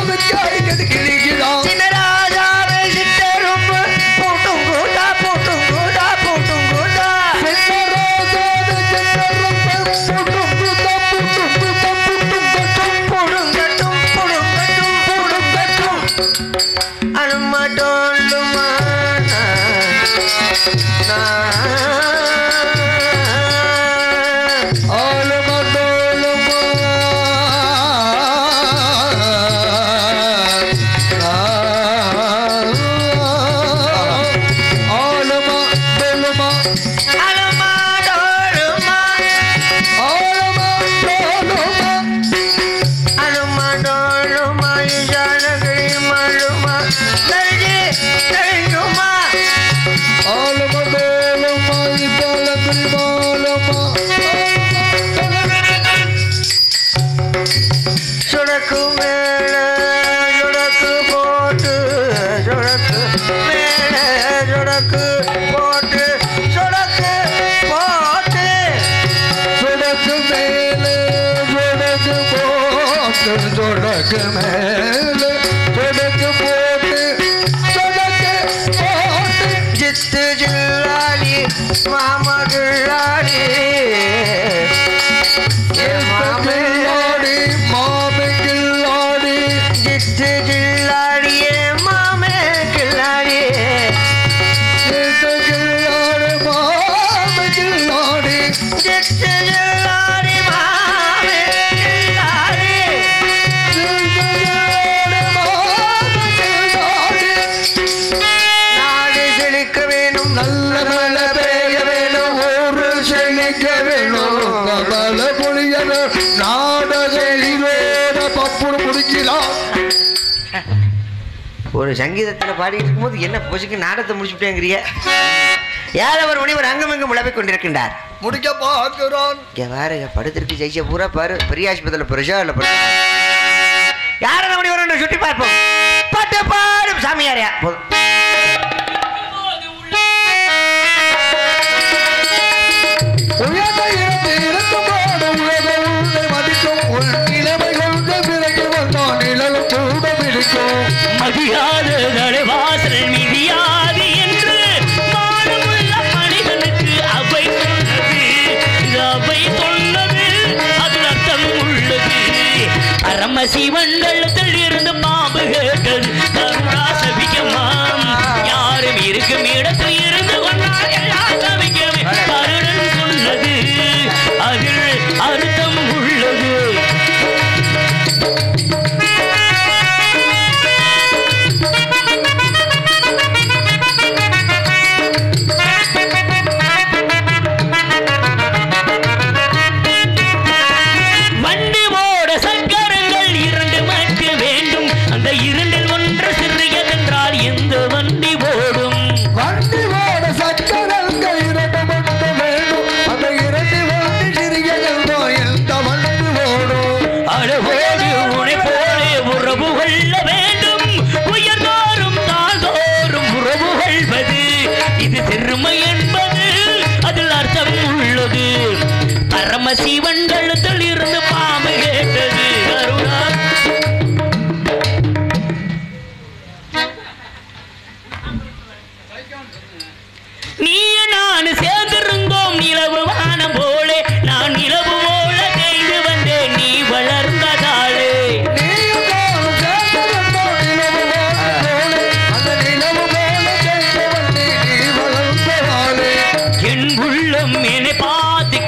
மாமிக்கு அடிக்கடி கிழிக்கிறான் சின்ன ராஜாவே சித்தரும்பு பூட்டுங்குடா பூட்டுங்குடா பூட்டுங்குடா புடுங்கட்டும் புடுங்கட்டும் புடுங்கட்டும் அனுமடோலுமா அனுமாடோலுமா அனுமாடோலுமா இஜானகிரி மலுமா தரிஜி தரிஞ்சுமா சுடக்கு மேல சுடக்கு போட்டு சுடக்கு மேல சுடக்கு போட்டு சுடக்கு போட்டு சொடக்கு மேல சொடக்கு போட்டு சொடக்கு போட்டு ஜித்து ஜில்லாடி மாமா கில்லாடி மாமே கில்லாடி மாமே கில்லாடி ஜித்து ஜில்லாடியே மாமே கில்லாடி கில்லாடி மாமே கில்லாடி ஜித்து ஜில்லாடி மாமே கில்லாடி நாடு செழிக்க வேணும் நல்ல மழை பெய்ய வேணும் ஊரு செழிக்க வேணும் கமல புளியன நாடகையிலோட பப்புடு முடிக்கிறான் ஒரு சங்கீதத்தில் பாடிட்டு இருக்கும்போது என்ன பொசுக்கு நாடத்தை முடிச்சுட்டேங்கிறிய யாதவர் மணி ஒரு அங்கம் எங்கும் உழவை கொண்டிருக்கின்றார் முடிக்க பார்க்கிறான் இங்க வேற படுத்திருக்கு ஜெயிச்ச பூரா பாரு பெரிய ஆஸ்பத்திரியில் பிரஜாவில் படுத்து யாரை மணி வரும் சுட்டி பார்ப்போம் பாட்டு பாடும் சாமியாரியா போதும் உயர்ந்த இடத்தில் இருக்கும்போது உலக உன்னை மதிக்கும் உன் நிலைமை கொண்ட பிறகு வந்தான் நிழல் கூட பிடிக்கும் மதியாதகளை வாசல் மிதியாது என்று மானமுள்ள மனிதனுக்கு அவை சொன்னது இது அவை சொன்னது அதில் அர்த்தம் உள்ளது பரமசிவண்டலத்தில் இருந்து பாம்பு கேட்டது கருணா சபிக்கமாம் யாரும் இருக்கும் இடத்தில் இருந்து கொண்டால் எல்லாம் சபிக்கவே கருடன் சொன்னது அதில் அர்த்தம் உள்ளது வண்டி ஓட சக்கரங்கள் இரண்டு மட்டு வேண்டும் அந்த இரண்டில் ஒன்று சிறியதென்றால் எந்த வண்டி ஓடும் வண்டி ஓட சக்கரங்கள் இரண்டு மட்டும் வேண்டும் அந்த இரண்டு வண்டி சிறிய எந்த வண்டி ஓடும் அழகோடு உனை போலே உறவு கொள்ள வேண்டும் உயர்ந்தோறும் தாழ்ந்தோறும் உறவு கொள்வது இது சிறுமை என்பது அதில் அர்த்தம் உள்ளது பரமசிவண்டலத்தில் இருந்து பாம்பு கேட்டது கருணா நீ நான் சேர்ந்திருந்தோம் நிலவு வானம் போலே நான் நிலவு போல தேய்ந்து வந்தேன் நீ வளர்ந்ததாலே நீயும் நானும் சேர்ந்திருந்தோம் நிலவு போல அந்த நிலவு போல ஜெயிக்க வண்டி நீ வளர்ந்ததாலே என் உள்ளம் என்னை பார்த்து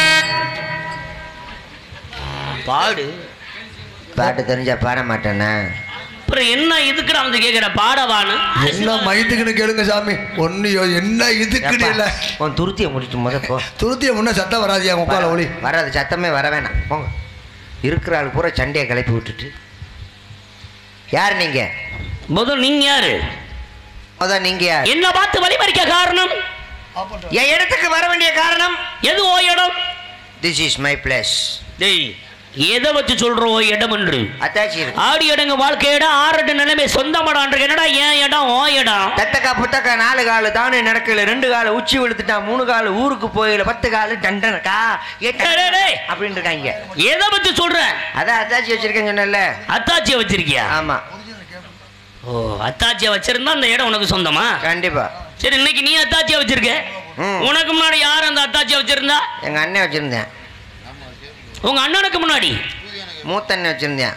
பாடு பாட்டு தெரிஞ்சா பாட மாட்டேனா அப்புறம் என்ன இதுக்குடா வந்து கேட்கிற பாடவான்னு என்ன மயத்துக்குன்னு கேளுங்க சாமி ஒன்னியோ என்ன இதுக்குன்னு இல்ல உன் துருத்தியை முடிச்சு முத போ துருத்திய முன்ன சத்தம் வராதியா முக்கால ஒளி வராது சத்தமே வர வேணாம் போங்க இருக்கிற ஆள் பூரா சண்டையை கிளப்பி விட்டுட்டு யார் நீங்க முதல் நீங்க யாரு முத நீங்க யார் என்ன பார்த்து வழிமறிக்க காரணம் என் இடத்துக்கு வர வேண்டிய காரணம் எது ஓ இடம் திஸ் இஸ் மை பிளேஸ் டேய் எதை வச்சு சொல்றோம் இடம் என்று அத்தாச்சி இருக்கு ஆடி இடங்க வாழ்க்கை இடம் ஆறட்டு நிலைமை சொந்தமாடான்ற என்னடா ஏன் இடம் ஓ இடம் தத்தக்கா புத்தக்கா நாலு காலு தானே நடக்கல ரெண்டு காலு உச்சி விழுத்துட்டான் மூணு காலு ஊருக்கு போயில பத்து காலு டண்டனக்கா டேய், டேய், டேய். அப்படின்னு இருக்காங்க எதை பத்தி சொல்ற அதான் அத்தாச்சி வச்சிருக்கேன்னு சொன்னல அத்தாச்சியை வச்சிருக்கியா ஆமா ஓ அத்தாச்சியை வச்சிருந்தா அந்த இடம் உனக்கு சொந்தமா கண்டிப்பா சரி இன்னைக்கு நீ அத்தாச்சியை வச்சிருக்க ம். உனக்கு முன்னாடி யார் அந்த அத்தாச்சியை வச்சிருந்தா எங்க அண்ணன் வச்சிருந்தேன் உங்க அண்ணனுக்கு முன்னாடி மூத்த அண்ணன் வச்சிருந்தேன்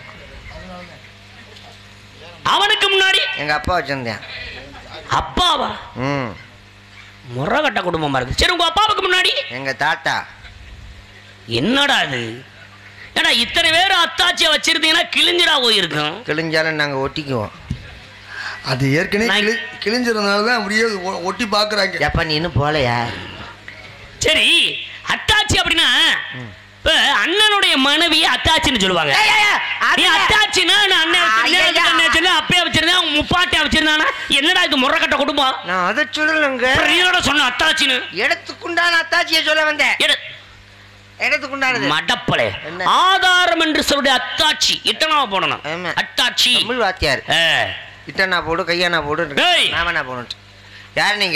அவனுக்கு முன்னாடி எங்க அப்பா வச்சிருந்தேன் அப்பாவா ம் முறகட்ட குடும்பமா இருக்கு சரி உங்க அப்பாவுக்கு முன்னாடி எங்க தாத்தா என்னடா இது ஏடா இத்தனை பேர் அத்தாச்சியை வச்சிருந்தீங்கன்னா கிழிஞ்சிடா போயிருக்கும் கிழிஞ்சாலும் நாங்க ஒட்டிக்குவோம் அது ஏற்கனவே நான் கிளி கிழிஞ்சதுனால தான் அப்படியே ஒ- ஒட்டி பார்க்குறாங்க எப்ப நீ இன்னும் போலையா சரி அத்தாச்சி அப்படின்னா இப்ப அண்ணனுடைய மனைவி அத்தாச்சின்னு சொல்லுவாங்க நீ அத்தாச்சின்னா நான் அண்ணன் வச்சிருந்தேன், அதுக்கு அண்ணன் வச்சிருந்தேன், அப்பே வச்சிருந்தேன் அவங்க முப்பாட்டியா வச்சிருந்தானா என்னடா இது முறக்கட்ட குடும்பம் நான் அதை சொல்லலங்க அப்புறம் நீ என்னடா சொன்ன அத்தாச்சின்னு இடத்துக்குண்டான அத்தாச்சியை சொல்ல வந்தேன் எடு. இடத்துக்குண்டானது மடப்பலே என்ன? ஆதாரம் என்று சொல்லுடைய அத்தாச்சி இத்தனாவ போடணும் ஆமா. அத்தாச்சி தமிழ் வாத்தியார் ஆ. இட்டனா போடு கையானா போடு டேய். நாமனா போடு யார் நீங்க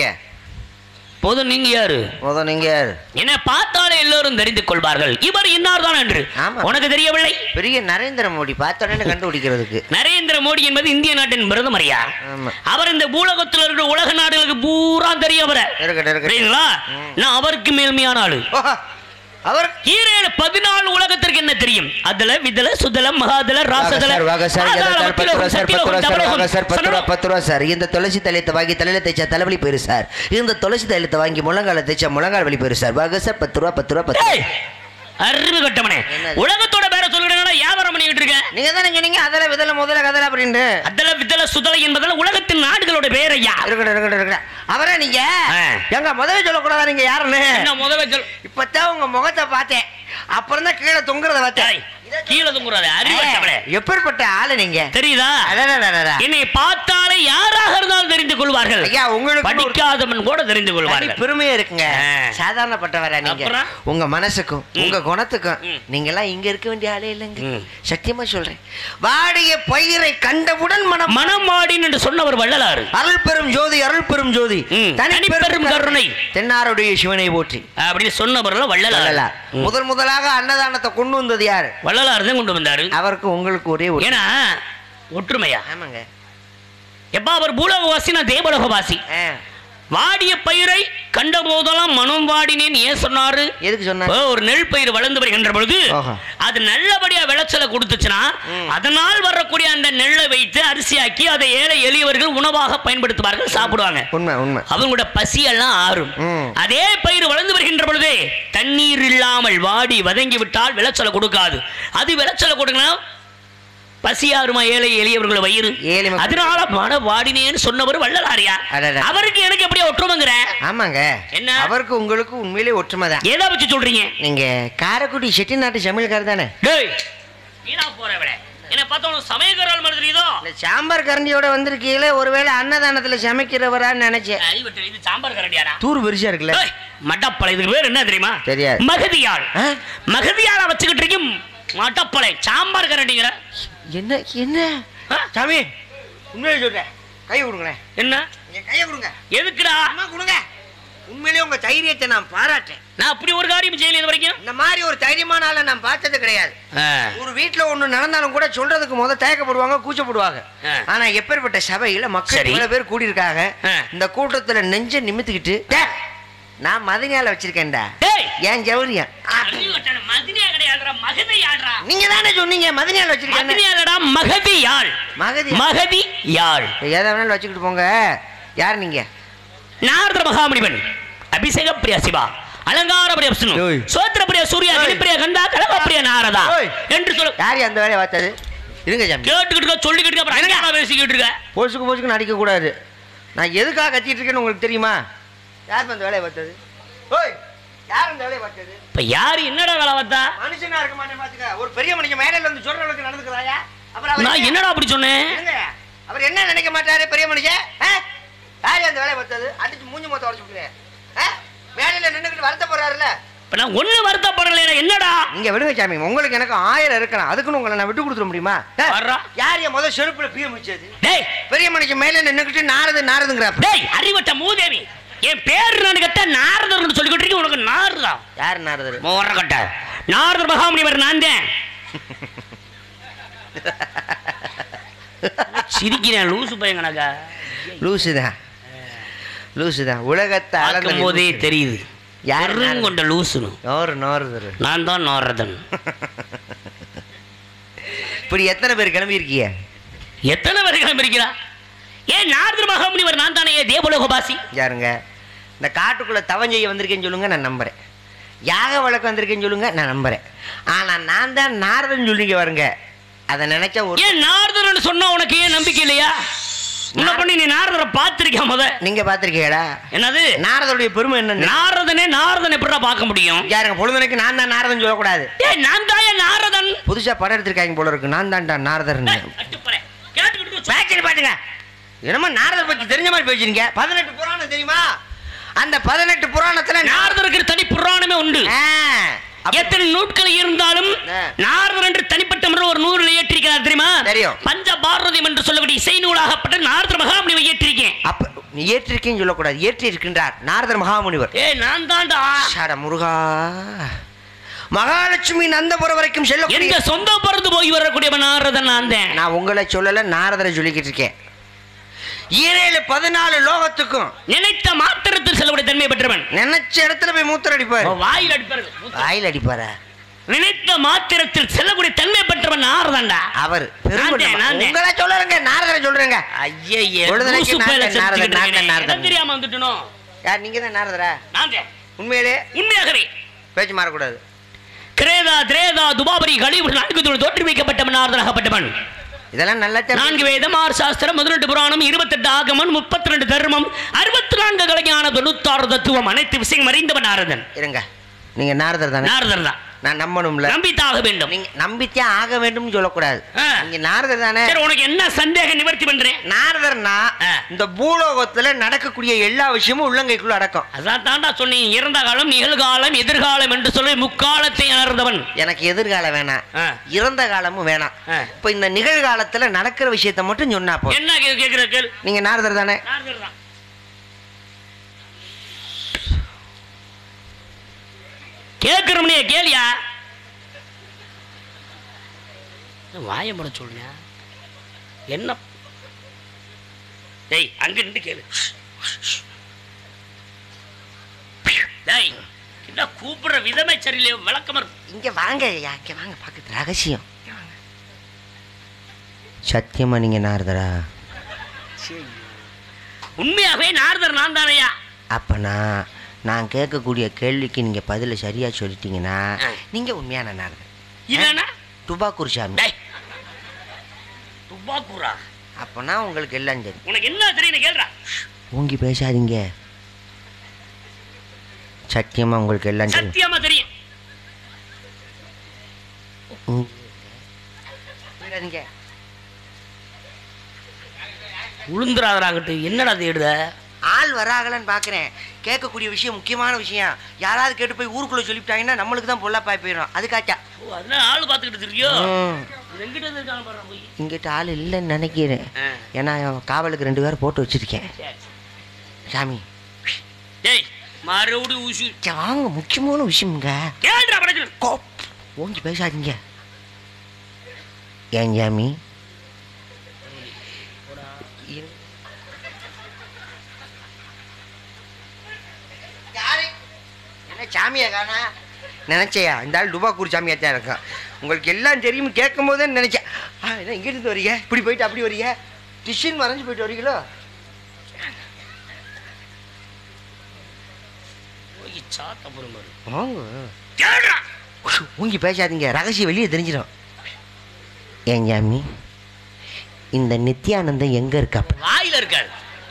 போது நீங்க யாரு முத நீங்க யார் என்னை பார்த்தாலே எல்லோரும் தெரிந்து கொள்வார்கள் இவர் இன்னார் தான் என்று ஆமா. உனக்கு தெரியவில்லை பெரிய நரேந்திர மோடி பார்த்த உடனே கண்டுபிடிக்கிறதுக்கு நரேந்திர மோடி என்பது இந்திய நாட்டின் பிரதமரியா ஆமா அவர் இந்த பூலகத்தில் இருக்கிற உலக நாடுகளுக்கு பூரா தெரியும் அவரை இருக்கட்டும் இருக்கட்டும் சரிங்களா நான் அவருக்கு மேல்மையான ஆளு ஓஹோ, அவர் ஈரேழு பதினாலு உலகத்திற்கு என்ன தெரியும் அதுல விதல சுதல மகாதல ராசதல வாங்க சார், வாங்க சார், ஆதார, எதை சார், பத்து ரூபா மத்திலோகம், சார், பத்து ரூபா சத்தியலோகம், சார், வாங்க தவலோகம், சார், பத்து ரூபா, சனலோகம். பத்து ரூபா சார். இந்த துளசி தைலத்தை வாங்கி தலையில தேய்ச்சா தலைவலி போயிரு சார் இந்த துளசி தைலத்தை வாங்கி முழங்கால தேய்ச்சா முழங்கால் வலி போயிரு சார் வாங்க சார் பத்து ரூபா பத்து ரூபா பத்து ரூபா. ஏய், அறிவு கட்டவனே என்னது? உலகத்தோட பேர சொல்லிடுறா வியாபாரம் பண்ணிக்கிட்டு இருக்க நீங்க தானே சொன்னீங்க அதில் விதல முதல்ல கதல அப்படின்ட்டு அதல விதல சுதல என்பதால உலகத்தின் நாடுகளோட பேர் ஐயா இருக்கட்டும் இருக்கட்டும் இருக்கட்டும் அவரே நீங்க ஆ. எங்க முதல்ல சொல்லக்கூடாதா நீங்க யாருன்னு என்ன முதல்ல சொல் இப்பதான் உங்க முகத்தை பார்த்தேன் அப்புறம் தான் கீழே தொங்குறத பார்த்தேன் ஏய், கீழே தூங்குறாரு அறிவட்டவளே எப்பேற்பட்ட ஆளு நீங்க தெரியுதா அடடடடடா. என்னை பார்த்தாலே யாராக இருந்தாலும் தெரிந்து கொள்வார்கள் ஐயா உங்களுக்கு ஒரு படிக்காதவன் கூட தெரிந்து தனி கொள்வார்கள் பெருமையா இருக்குங்க ஆ. சாதாரணப்பட்டவரா நீங்க அப்புறம்? உங்க மனசுக்கும் உங்க குணத்துக்கும் ம். நீங்க எல்லாம் இங்க இருக்க வேண்டிய ஆளே இல்லைங்க ம். சத்தியமா சொல்றேன் வாடிய பயிரை கண்டவுடன் மனம் மனம் மாடின் என்று சொன்னவர் வள்ளலாறு அருள் பெரும் ஜோதி அருள் பெரும் ஜோதி ம். தனிப்பெரும் கருணை. தென்னாருடைய சிவனை போற்றி அப்படின்னு சொன்னவர்கள் வள்ளலார் வள்ளலார். ம். முதல் முதலாக அன்னதானத்தை கொண்டு வந்தது யாரு வள்ளலார் தான் கொண்டு வந்தாரு அவருக்கு உங்களுக்கு ஒரே ஒரு ஏன்னா ஒற்றுமையா ஆமாங்க எப்ப அவர் பூலோகவாசி நான் தேவலோகவாசி ஆ. வாடிய பயிரை கண்ட போதெல்லாம் மனம் வாடினேன் ஏன் சொன்னாரு எதுக்கு சொன்ன இப்போ ஒரு நெல் பயிர் வளர்ந்து வருகின்ற பொழுது ஆஹா. அது நல்லபடியா விளைச்சலை கொடுத்துச்சுன்னா ம். அதனால் வரக்கூடிய அந்த நெல்லை வைத்து அரிசியாக்கி அதை ஏழை எளியவர்கள் உணவாக பயன்படுத்துவார்கள் சாப்பிடுவாங்க உண்மை உண்மை அவங்களோட பசியெல்லாம் ஆறும் ம். அதே பயிர் வளர்ந்து வருகின்ற பொழுதே தண்ணீர் இல்லாமல் வாடி வதங்கி விட்டால் விளைச்சலை கொடுக்காது அது விளைச்சலை கொடுக்கணும் பசியாருமா ஏழை எளியவர்கள் வயிறு ஏழை மக்கள். அதனால மன வாடினேன்னு சொன்னவர் வள்ளலாரியா அடடா. அவருக்கு எனக்கு எப்படியா ஒற்றுமைங்கிற ஆமாங்க என்ன? அவருக்கு உங்களுக்கு உண்மையிலே ஒற்றுமை தான் எதை வச்சு சொல்றீங்க நீங்க காரைக்குடி செட்டிநாட்டு சமையல்கார் தானே டேய் வீணா போறவளே என்ன பார்த்தா உனக்கு சமயக்காரால் மாதிரி தெரியுதோ இந்த சாம்பார் கரண்டியோட வந்திருக்கீங்களே ஒருவேளை அன்னதானத்துல சமைக்கிறவரான்னு நினைச்சேன் அறிவட்டு இது சாம்பார் கரண்டியாடா தூர் பெருசா இருக்குல்ல டேய், மட்டப்பழம் இதுக்கு பேர் என்ன தெரியுமா தெரியாது. மகதியாள் ஆ? மகதியாள வச்சுக்கிட்டு இருக்கீங்க மட்டப்பழை சாம்பார் கரண்டிங்கிற என்ன என்ன ஆ? சாமி உண்மையிலே சொல்றேன் கையை கொடுங்களேன் என்ன நீங்க கையை கொடுங்க எதுக்குடா அம்மா கொடுங்க உண்மையிலேயே உங்க தைரியத்தை நான் பாராட்டேன் நான் அப்படி ஒரு காரியம் செய்யல இது வரைக்கும் இந்த மாதிரி ஒரு தைரியமான ஆளை நான் பார்த்தது கிடையாது ஆ. ஒரு வீட்ல ஒண்ணு நடந்தாலும் கூட சொல்றதுக்கு முத தயக்கப்படுவாங்க கூச்சப்படுவாங்க ஆ. ஆனா எப்பேற்பட்ட சபையில மக்கள் சரி. இவ்வளவு பேர் கூடியிருக்காங்க ஆ. இந்த கூட்டத்துல நெஞ்ச நிமித்திக்கிட்டு "டே, நான் மதினியால வச்சிருக்கேன்டா டேய் ஏன் ஜவுரியம் அறிவட்டன மதினியா கிடையாதுடா மகதியாள்டா நீங்க தானே சொன்னீங்க மதினியால வச்சிருக்கேன் மதினியாலடா மகதியாள் மகதி மகதி யாழ் எதை வேணாலும் வச்சுக்கிட்டு போங்க யார் நீங்க நாரத மகாமுனிவன் அபிஷேக பிரியா சிவா அலங்கார பிரியா விஷ்ணு ஓய். சோத்திர பிரியா சூர்யா ஓய். கிரிப்பிரியா கந்தா கலவ பிரியா நாரதா ஓய். என்று சொல்ல யார் அந்த வேலையை பார்த்தது இருங்க சாமி கேட்டுக்கிட்டு இருக்க சொல்லிக்கிட்டு இருக்க அப்புறம் என்ன பேசிக்கிட்டு இருக்க பொசுக்கு பொசுக்கு நடிக்க கூடாது நான் எதுக்காக கத்திட்டு இருக்கேன்னு உங்களுக்கு தெரியுமா யார் அந்த வேலையை பார்த்தது ஓய் யார் அந்த வேலையை பார்த்தது இப்ப யாரு என்னடா வேலை பார்த்தா மனுஷனா இருக்க மாட்டேன் பாத்துக்க ஒரு பெரிய மனுஷன் மேடையில வந்து சொல்ற அளவுக்கு நடந்துக்கிறாயா அப்புறம் அவர் நான் என்ன- என்னடா அப்படி சொன்னேன் இருங்க. அவர் என்ன நினைக்க மாட்டாரு பெரிய மனுஷன் ஆ? யார் அந்த வேலையை பார்த்தது அடிச்சு மூஞ்சி மொத்த உடச்சு விட்டுரு மேடையில நின்னுக்கிட்டு வருத்த போறாருல இப்ப நான் ஒண்ணு வருத்தப்படல என்னடா நீங்க விடுங்க சாமி உங்களுக்கு எனக்கு ஆயிரம் இருக்கலாம் அதுக்குன்னு உங்களை நான் விட்டு கொடுத்துட முடியுமா ஏய், வர்றா. யார் என் முதல் செருப்புல பீய முடிச்சது டேய் பெரிய மனுஷன் மேல நின்னுக்கிட்டு நாரது நாரதுங்கிறப்ப டேய் அறிவட்ட மூதேவி என் பேர் நான் கட்ட நாரதர்னு சொல்லிக்கிட்டு இருக்கீங்க, உனக்கு நாரதா யார் நாரதர் மோர கட்ட நாரதர் மகாமுனிவர் நான் தான் சிரிக்கிறேன் லூசு பையங்கனாக்கா லூசுதான் லூசுதான் உலகத்தை பார்க்கும் போதே அளந்த தெரியுது யார் யாரும் கொண்ட லூசுன்னு நோறு நோறுதரு நான் தான் நாரதன் இப்படி எத்தனை பேர் கிளம்பி இருக்கீங்க எத்தனை பேர் கிளம்பிருக்கிறா ஏன் நாரதர் மகாமுனிவர் நான் தானே தேவலோகபாசி யாருங்க இந்த காட்டுக்குள்ள தவம் செய்ய வந்திருக்கேன்னு சொல்லுங்க நான் நம்புறேன் யாக வழக்கு வந்திருக்கேன்னு சொல்லுங்க நான் நம்புறேன் ஆனா நான் தான் நாரதன் சொல்லிங்க வருங்க அதை நினைச்சா ஒரு ஏன் நாரதர்னு சொன்னா உனக்கு ஏன் நம்பிக்கை இல்லையா என்ன பண்ணி நீ நாரதரை பார்த்திருக்கியா முத நீங்க பாத்திருக்கீங்களா என்னது நாரதருடைய பெருமை என்ன நாரதனே நாரதன் எப்படிடா பார்க்க முடியும் யாருங்க பொழுதுனைக்கு நான் தான் நாரதன் சொல்லக்கூடாது ஏய் நான் தான் ஏன் நாரதன் புதுசா படம் எடுத்திருக்காங்க போல இருக்கு நான் தான்டா நாரதர்னு அட்டுப்பறேன். கேட்டுக்கிட்டு இரு. பேச்சு பாட்டுங்க என்னமோ நாரதர் பத்தி தெரிஞ்ச மாதிரி பேசுறீங்க பதினெட்டு புராணம் தெரியுமா அந்த பதினெட்டு புராணத்துல நாரதர் நாரதருக்கு தனி புராணமே உண்டு எத்தனை நூட்கள் இருந்தாலும் ஆ. நாரதர் என்று தனிப்பட்ட முறையில் ஒரு நூலில் ஏற்றிருக்கிறார் தெரியுமா தெரியும். பஞ்ச பாரதியம் என்று சொல்லக்கூடிய இசை நூலாகப்பட்ட நாரதர் மகாமுனிவை ஏற்றிருக்கேன் அப்ப நீ ஏற்றிருக்கேன்னு சொல்லக்கூடாது ஏற்றி இருக்கின்றார் நாரதர் மகாமுனிவர் ஏய் நான் தான்டா சாட முருகா மகாலட்சுமி நந்தபுரம் வரைக்கும் செல்ல எந்த சொந்த பிறந்து போய் வரக்கூடிய நாரதன் நான் தான் நான் உங்களை சொல்லல நாரதரை சொல்லிக்கிட்டு இருக்கேன் ஈரேழு பதினாலு லோகத்துக்கும் நினைத்த மாத்திரத்தில் செல்லக்கூடிய தன்மை பெற்றவன் நினைச்ச இடத்துல போய் மூத்தர் அடிப்பாரு வாயில் அடிப்பாரு வாயில் அடிப்பாரா நினைத்த மாத்திரத்தில் செல்லக்கூடிய தன்மை பெற்றவன் நாரதன்டா அவர் நான் தான், நான் தான். உங்களை சொல்லுறேங்க நாரதரை சொல்றேங்க ஐயே பொழுதுனைக்கு லூசு நான் பயல தான் நாரதன், செஞ்சுக்கிட்டு நான் தான் இருக்கேனே. நாரதன். எனக்கு தெரியாம வந்துட்டனோ யார் நீங்க தான் நாரதரா நான் தான். உண்மையிலே உண்மையாகவே பேச்சு மாறக்கூடாது கிரேதா திரேதா துபாபரி கலிபுரி நான்கு தூள் தோற்றி வைக்கப்பட்டவன் நாரதனாகப்பட்டவன் இதெல்லாம் நல்லா தெரியும். நான்கு வேதம் ஆறு சாஸ்திரம் பதினெட்டு புராணம் இருபத்தெட்டு ஆகமன் முப்பத்தி ரெண்டு தர்மம் அறுபத்தி நான்கு கலைஞான தொண்ணூத்தாறு தத்துவம் அனைத்து விஷயம் அறிந்தவன் நாரதன் இருங்க நீங்க நாரதர் தானே நாரதர் தான் நான் நம்பணும்ல நம்பித்தாக வேண்டும் நீங்க நம்பித்தே ஆக வேண்டும்னு சொல்லக்கூடாது ஆ. நீங்க நாரதர் தானே சரி உனக்கு என்ன சந்தேகம் நிவர்த்தி பண்றேன் நாரதர்னா ஆ. இந்த பூலோகத்துல நடக்கக்கூடிய எல்லா விஷயமும் உள்ளங்கைக்குள்ள அடக்கம் அதான் தாண்டா சொன்னீங்க இறந்த காலம் நிகழ்காலம் எதிர்காலம் என்று சொல்லி முக்காலத்தை உணர்ந்தவன் எனக்கு எதிர்காலம் வேணாம் ஆ. இறந்த காலமும் வேணாம் ஆ. இப்ப இந்த நிகழ்காலத்துல நடக்கிற விஷயத்த மட்டும் சொன்னா போதும் என்ன கே- கேக்குற கேள் நீங்க நாரதர் தானே நாரதர் தான் கேட்கிறோம்னே கேளியா வாய முட சொல்லுங்க என்ன டேய் அங்க நின்று கேளு டேய் என்ன கூப்பிடுற விதமே சரியில்லையே விளக்கமா இருக்கு. இங்க வாங்க ஐயா இங்க வாங்க பக்கத்து ரகசியம் சத்தியமா நீங்க நாரதரா உண்மையாகவே நாரதர் நான் தானையா அப்பனா நான் கேட்கக்கூடிய கேள்விக்கு நீங்க பதில சரியா சொல்லிட்டீங்கன்னா ஆ. நீங்க உண்மையான நாரதர் இல்லைன்னா துபாக்கூர் சாமி டேய் துப்பாக்கூரா அப்பனா உங்களுக்கு எல்லாம் சரி உனக்கு என்ன தெரியும் கேள்றா ஊங்கி பேசாதீங்க சத்தியமா உங்களுக்கு எல்லாம் சரி சத்தியமா தெரியும் ஊங்கி- போயிடாதீங்க. உளுந்துராதராகட்டு என்னடா தேடுத ஆள் வராகலன்னு பாக்குறேன் கேட்கக்கூடிய விஷயம் முக்கியமான விஷயம் யாராவது கேட்டு போய் ஊருக்குள்ள சொல்லிவிட்டாங்கன்னா நம்மளுக்கு தான் பொல்லாப்பாய் போயிடும் அதுக்காச்சா ஓ அதனால ஆள் பார்த்துக்கிட்டு தெரியும் ம். எங்கிட்ட இருக்காங்க பாரு போய் இங்கிட்ட ஆள் இல்லைன்னு நினைக்கிறேன் ஆ. ஏன்னா காவலுக்கு ரெண்டு பேரும் போட்டு வச்சிருக்கேன் சரி. சாமி டேய் மறுபடியும் ஊசி சே, வாங்க முக்கியமான விஷயம்ங்க கேள்றா படத்துல கோப் ஓங்கி பேசாதீங்க ஏன் சாமி இரு. என்ன சாமியா காணா நினைச்சையா இந்த ஆள் டுபாக்கூர் சாமியா தான் இருக்கான் உங்களுக்கு எல்லாம் தெரியும் கேட்கும் போதே நினைச்சேன் ஆ என்ன இங்கிருந்து வரீங்க இப்படி போயிட்டு அப்படி வரீங்க டிஷின் மறைஞ்சு போயிட்டு வரீங்களோ போய் சாத்த போற பாரு வாங்க கேள்றா ஊங்கி பேசாதீங்க ரகசியம் வெளியே தெரிஞ்சிடும் ஏன் சாமி இந்த நித்யானந்தம் எங்க இருக்கா வாயில இருக்காரு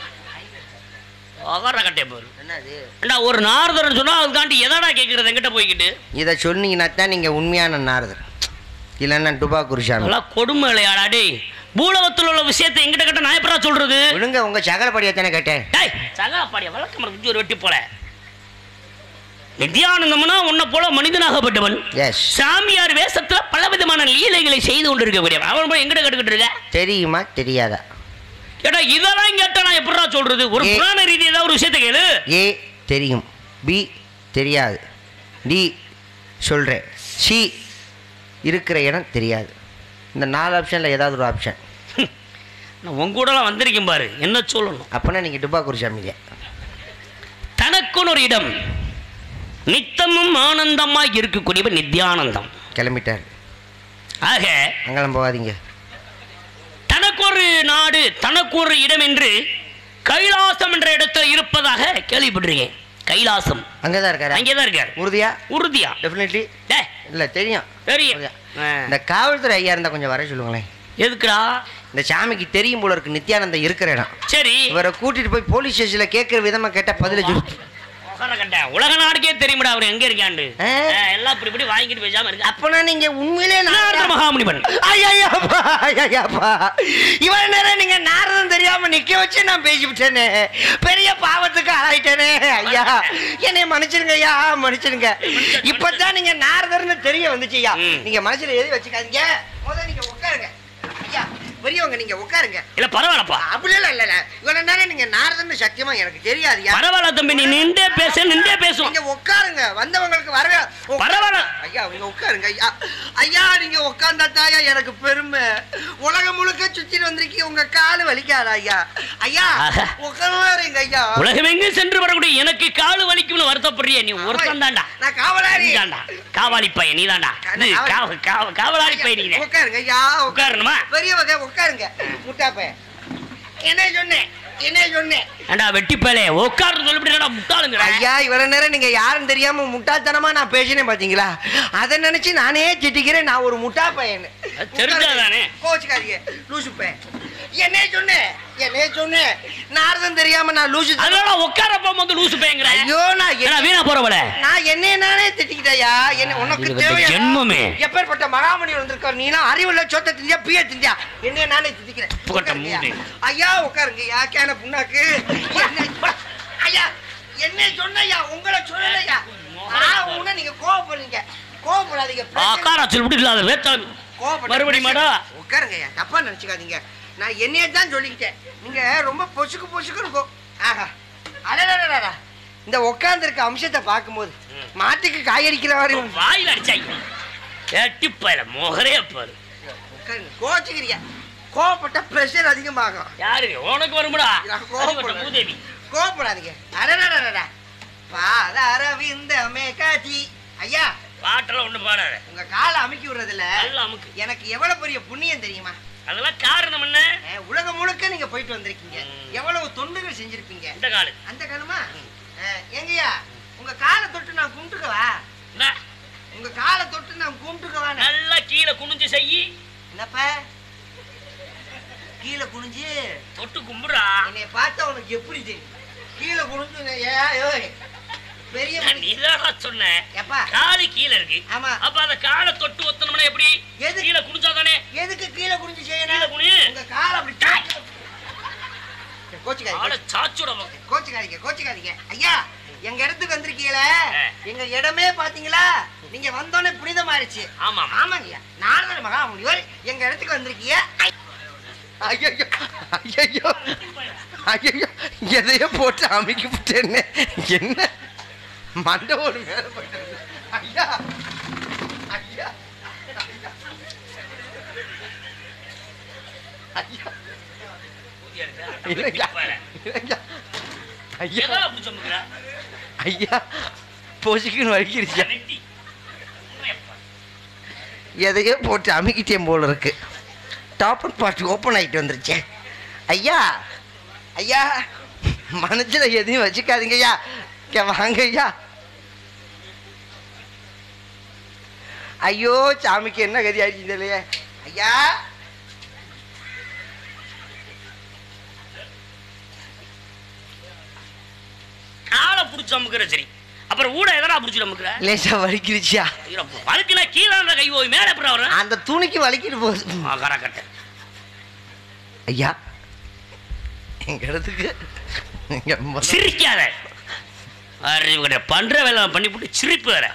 அகர கட்டே பாரு என்னது ஏண்டா ஒரு நாரதர்னு சொன்னா அதுக்காண்டி எதடா கேட்கறது எங்கிட்ட போய்கிட்டு இதை சொன்னீங்கன்னா தான் நீங்க உண்மையான நாரதர் இல்லைன்னா டுபாக்கூர் சாமி அதெல்லாம் கொடுமை இல்லையாடா டேய் பூலகத்தில் உள்ள விஷயத்தை எங்கிட்ட கிட்ட நான் எப்படா சொல்றது விடுங்க உங்க சகலப்படியா தானே கேட்டேன் டேய் சகாப்பாடிய வழக்கம் குஞ்சு ஒரு வெட்டி போல நித்யானந்தம்னா உன்னை போல மனிதனாகப்பட்டவன் எஸ் சாமியார் வேஷத்துல பலவிதமான லீலைகளை செய்து கொண்டிருக்கக்கூடியவன் அவன் போய் எங்கிட்ட கட்டுக்கிட்டு இருக்க தெரியுமா தெரியாதா கேட்டா இதெல்லாம் கேட்டா நான் எப்படிடா சொல்றது ஒரு ஏ- புராண ரீதி ஏதாவது ஒரு விஷயத்தை கேளு ஏ தெரியும் பி தெரியாது டி சொல்கிறேன் சி இருக்கிற இடம் தெரியாது இந்த நாலு ஆப்ஷனில் ஏதாவது ஒரு ஆப்ஷன் நான் உன் கூடலாம் வந்திருக்கேன் பாரு என்ன சொல்லணும் அப்போனா நீங்கள் டுபா குறிச்சாமிங்க தனக்குன்னு ஒரு இடம் நித்தமும் ஆனந்தமாய் இருக்கக்கூடியவன் நித்யானந்தம் கிளம்பிட்டார் ஆக அங்கெல்லாம் போகாதீங்க தனக்கு ஒரு நாடு தனக்கு ஒரு இடம் என்று கைலாசம் என்ற இடத்துல இருப்பதாக கேள்விப்பட்டிருக்கேன் கைலாசம் அங்கே தான் இருக்காரு அங்கேதான் இருக்கார் உறுதியா உறுதியா டெஃபினெட்லி டேய், இல்லை தெரியும் தெரியும் உறுதியா. ஆ. இந்த காவல்துறை ஐயா இருந்தால் கொஞ்சம் வர சொல்லுங்களேன் எதுக்குடா இந்த சாமிக்கு தெரியும் போல இருக்கு நித்யானந்தம் இருக்கிற இடம் சரி இவரை கூட்டிட்டு போய் போலீஸ் ஸ்டேஷன்ல கேட்குற விதமா கேட்டா பதில சொல்லு கண்ட உலக நாடுக்கே தெரியுமாடா அவர் எங்க இருக்காண்டு ஆ. ஆ, எல்லாம் இப்படி இப்படி வாங்கிட்டு பேசாம இருக்கு அப்பனா நீங்க உண்மையிலே நாரத மகாமுனிவன் ஐயாப்பா ஐயாப்பா இவ்வளவு நேரம் நீங்க நாரதம் தெரியாம நிக்க வச்சு நான் பேசிவிட்டேனே பெரிய பாவத்துக்கு ஆளாயிட்டேனே ஐயா என்னை மன்னிச்சிருங்க ஐயா மன்னிச்சிருங்க இப்பதான் நீங்க நாரதர்னு தெரிய வந்துச்சு ஐயா ம். நீங்க மனசுல எது வச்சுக்காதீங்க முதல்ல நீங்க உட்காருங்க ஐயா பெரியவங்க நீங்க உட்காருங்க இல்ல பரவாயில்லப்பா அப்படி இல்ல இல்ல இல்ல இவ்வளவு நேரம் நீங்க நாரதன்னு சத்தியமா எனக்கு தெரியாது ஐயா பரவாயில்ல தம்பி நீ நின்றே பேச நின்றே பேசுவோம் நீங்க உட்காருங்க வந்தவங்களுக்கு வரவே உட்காருங்க. பரவாயில்ல. ஐயா நீங்க உட்காருங்க ஐயா ஐயா நீங்க உட்கார்ந்தா தாயா எனக்கு பெருமை உலகம் முழுக்க சுத்திட்டு வந்திருக்கீங்க உங்க காலு வலிக்காதா ஐயா ஐயா ஆஹா. உட்காருங்க ஐயா உலகமெங்கும் சென்று வரக்கூடிய எனக்கு காலு வலிக்கும்னு வருத்தப்படுறிய நீ ஒருத்தன் தாண்டா நான் காவலாரி நீதாண்டா காவாலி பையன் நீதாண்டா இது காவ- காவ- காவலாளி பையன் நீ உட்காருங்க ஐயா உட்காரணுமா பெரியவங்க உட்காருங்க முட்டா பையன் என்ன சொன்னேன் என்ன சொன்னேன் ஏண்டா வெட்டி பேலே உட்கார்ந்து சொல்லிவிட்டு முட்டாளுங்கிற ஐயா இவ்வளவு நேரம் நீங்க யாரும் தெரியாம முட்டாள்தனமா நான் பேசினேன் பாத்தீங்களா அதை நினைச்சு நானே திட்டிக்கிறேன் நான் ஒரு முட்டா பையன் அது தெரிஞ்சாதானே? கோச்சுக்காதீங்க லூசு பையன் என்னே சொன்னேன் என்னே சொன்னேன் நாரதம் தெரியாம நான் லூசு அதனால உட்காரப்ப வந்து லூசு பையங்கிற ஐயோ நான் ஏடா என்ன- வீணா போறவள நான் என்ன நானே திட்டிக்கிட்டயா என்ன உனக்கு இது தேவையா ஜென்மமே. எப்பேற்பட்ட மகாமணி வந்திருக்கார் நீனா அறிவுள்ள சொத்தை திந்தியா பிய திந்தியா என்ன நானே திட்டிக்கிறேன் புகட்ட உட்காருங்கய்யா. மூடி. ஐயா உட்காருங்க யா கேன புண்ணாக்கு என்ன- ஐயா என்ன சொன்னையா உங்களை சொல்லலையா ஆ உன்ன நீங்க கோவப்படுறீங்க கோவப்படாதீங்க பிரச்சனை- உட்கார சொல்லிவிட்டு இல்லாத வேத்தாள் கோவப்பட மறுபடியும் மாடா உட்காருங்கய்யா தப்பா நினைச்சுக்காதீங்க நான் என்னைய தான் சொல்லிக்கிட்டேன் நீங்க ரொம்ப பொசுக்கு பொசுக்கு இருக்கும் ஆஹா அடடடடா இந்த உட்கார்ந்திருக்க அம்சத்தை பார்க்கும்போது மாட்டுக்கு காயடிக்கிற மாதிரி ஒரு- வாயில அடிச்சாங்க எட்டி பயில முகரே பாரு உட்காருங்க கோச்சுக்கிறியா கோவப்பட்ட ப்ரெஷர் அதிகமாகும் யாரு உனக்கு வருமுடா நான் கோவப்படுறேன். அடிபட்ட பூதேவி கோவப்படாதீங்க அடடடடடா பாத அரவிந்தமே காட்சி ஐயா பாட்டெல்லாம் ஒண்ணு பாடாத உங்க காலை அமுக்கி விடுறதுல எல்லாம் அமுக்கு எனக்கு எவ்வளவு பெரிய புண்ணியம் தெரியுமா அதெல்லாம் காரணம் என்ன அஹ், உலகம் முழுக்க நீங்க போயிட்டு வந்திருக்கீங்க ம். எவ்வளவு தொண்டுகள் செஞ்சிருப்பீங்க இந்த காலு அந்த காலமா அஹ், எங்கய்யா உங்க காலை தொட்டு நான் கும்பிட்டுக்கவா இந்தா, உங்க காலை தொட்டு நான் கும்பிட்டுக்கவா நல்லா கீழே குனிஞ்சு செய்யி என்னப்பா கீழே குனிஞ்சு தொட்டு கும்பிடுறா என்னைய பார்த்தா உனக்கு எப்படி தெரியும் கீழே குனிஞ்சு நான் ஏய், ஏய், பெரிய மனுஷன். நீதான் சொன்ன எப்பா காலு கீழே இருக்கு ஆமா அப்ப அந்த காலை தொட்டு ஒத்தனம்னா எப்படி எது? கீழே குனிஞ்சாதானே எதுக்கு கீழே குனிஞ்சு கீழே செய்யணும் குனி உங்க காலை அப்படி காலை கோச்சுக்காதீங்க சாச்சுட பக்கம் கோச்சுக்காதீங்க கோச்சுக்காதீங்க ஐயா எங்க இடத்துக்கு வந்திருக்கீங்களே ஆ. எங்க இடமே பாத்தீங்களா நீங்க வந்தோடனே புனிதமாயிருச்சு ஆமா ஆமாங்கய்யா நாரதர் மகாமுனிவர் எங்க இடத்துக்கு வந்திருக்கீங்க ஐயோ ஐயோ ஐயோ எதையோ போட்டு அமைக்கி விட்டேன்னு என்ன மண்டை ஒரு மேல போயிட்டு ஐயா ஐயா ஐயா இல்லையா இல்லையா ஐயா எதா அப்படி சொல்லுங்க ஐயா பொசுக்குன்னு வலிக்கிருச்சு வெட்டி எதையோ போட்டு அமுக்கிட்டேன் போல இருக்கு டாப் அண்ட் பார்ட் ஓப்பன் ஆகிட்டு வந்துருச்சே ஐயா ஐயா மனசில் எதையும் வச்சுக்காதீங்க ஐயா இங்க வாங்க ஐயா ஐயோ சாமிக்கு என்ன கதி ஆயிடுச்சு இல்லையே ஐயா காலை புடிச்சு அமுக்குற சரி அப்புறம் ஊட எதனா புடிச்சு அமுக்குற லேசா வலிக்கிருச்சியா வழுக்குனா கீழே இருந்த கை போய் மேல எப்படி வரும் அந்த துணிக்கு வலிக்கிட்டு போகுது கரக்கட்டை ஐயா எங்க இடத்துக்கு இங்க முதல்ல- சிரிக்காத அறிவு கிடையாது பண்ற வேலை பண்ணி போட்டு சிரிப்பு வேற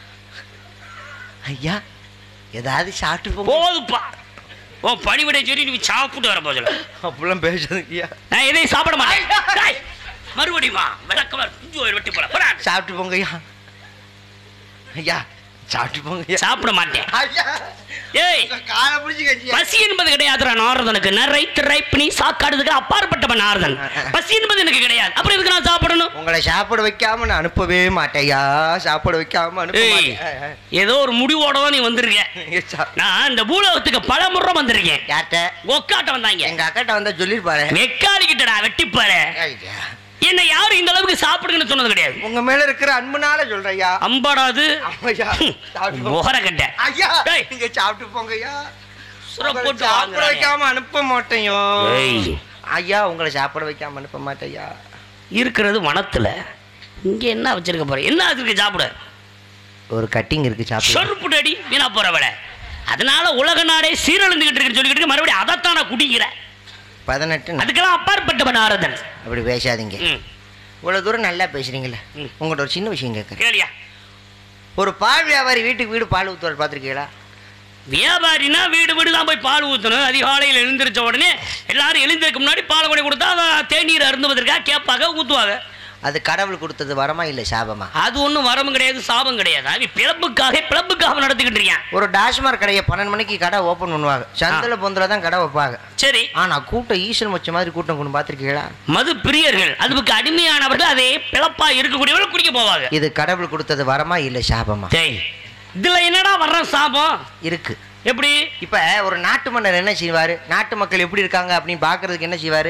ஐயா ஏதாவது சாப்பிட்டு போங்க போதுப்பா ஓ பணிவிடை சொல்லி நீ சாப்பிட்டு வர போதில்ல அப்படிலாம் பேசுறதுங்க ஐயா நான் எதையும் சாப்பிட மாட்டேன் டேய், மறுபடியுமா விளக்கமா குஞ்சு ஒரு வெட்டி போல போடா. சாப்பிட்டு போங்க ஐயா ஐயா சாப்பிட்டு போங்க ஐயா சாப்பிட மாட்டேன் ஐயா ஏய் காலை பிடிச்சி பசி என்பது கிடையாதுடா நாரதனுக்கு நரை திரை பிணி சாக்காடுறதுக்கு அப்பாற்பட்டவன் நாரதன் பசி என்பது எனக்கு கிடையாது அப்புறம் எதுக்கு நான் சாப்பிடணும் உங்களை சாப்பிட வைக்காம நான் அனுப்பவே மாட்டேயா சாப்பிட வைக்காம அனுப்ப ஏய் மாட்டேன் ஏதோ ஒரு முடிவோட தான் நீ வந்திருக்க ஐயா, சா- நான் இந்த பூலோகத்துக்கு பல முறை வந்திருக்கேன் யார்கிட்ட ஒக்காட்ட வந்தாங்க எங்க அக்காட்ட வந்தா சொல்லிருப்பாரு வெக்காளி கிட்டடா வெட்டிப்பாரு ஐயா, என்ன யாரும் இந்த அளவுக்கு சாப்பிடுங்கன்னு சொன்னது கிடையாது உங்க மேல இருக்கிற அன்புனால சொல்றையா அம்பாடாது ஐயா சாப்பிட்டு போங்க. முகர கட்ட ஐயா டேய். நீங்க சாப்பிட்டு போங்க ஐயா சுர உங்களை போட்டு சாப்பிட வாங்குறானே. வைக்காம அனுப்ப மாட்டேயோ ஏய், ஐயா உங்களை சாப்பிட வைக்காம அனுப்ப மாட்டேயா இருக்கிறது வனத்துல இங்க என்ன வச்சிருக்க போற என்ன வச்சிருக்க சாப்பிட ஒரு கட்டிங் இருக்கு சாப்பிட சொருப்பு அடி வீணா போற விட அதனால உலக நாடே சீரழிந்துகிட்டு இருக்குன்னு சொல்லிக்கிட்டு இருக்கு. மறுபடியும் அதைத்தான் நான் குடிக்கிறேன் பதினெட்டு அதுக்கெல்லாம் அப்பாற்பட்டவன் ஆரதன் அப்படி பேசாதீங்க ம், இவ்வளவு தூரம் நல்லா பேசுறீங்களே ம். உங்கள்ட்ட ஒரு சின்ன விஷயம் கேட்கறேன் கேளியா ஒரு பால் வியாபாரி வீட்டுக்கு வீடு பால் ஊத்துவார் பார்த்துருக்கீங்களா வியாபாரினா வீடு வீடு தான் போய் பால் ஊற்றணும் அதிகாலையில் எழுந்திரிச்ச உடனே எல்லாரும் எழுந்திருக்க முன்னாடி பால் கொடி கொடுத்தா அவன் தேநீர் அருந்துவதற்காக கேட்பாங்க ஊற்றுவாங்க அது கடவுள் கொடுத்தது வரமா இல்லை சாபமா அது ஒன்றும் வரமும் கிடையாது சாபம் கிடையாது அவன் பிறப்புக்காக பிளப்புக்காக நடத்திக்கிட்டு இருக்கான் ஒரு டாஸ்மாக் கடையை பன்னெண்டு மணிக்கு கடை ஓப்பன் பண்ணுவாங்க சந்தில பொந்தில் தான் கடை வைப்பாங்க சரி ஆனா கூட்டம் ஈசன் வச்ச மாதிரி கூட்டம் கொண்டு பார்த்துருக்கீங்களா மது பிரியர்கள் அதுக்கு அடிமையானவர்கள் அதே பிளப்பா இருக்கக்கூடியவர்கள் குடிக்க போவாங்க இது கடவுள் கொடுத்தது வரமா இல்லை சாபமா டேய் இதுல என்னடா வர்ற சாபம் இருக்கு எப்படி இப்ப ஒரு நாட்டு மன்னர் என்ன செய்வாரு நாட்டு மக்கள் எப்படி இருக்காங்க அப்படின்னு பார்க்கிறதுக்கு என்ன செய்வாரு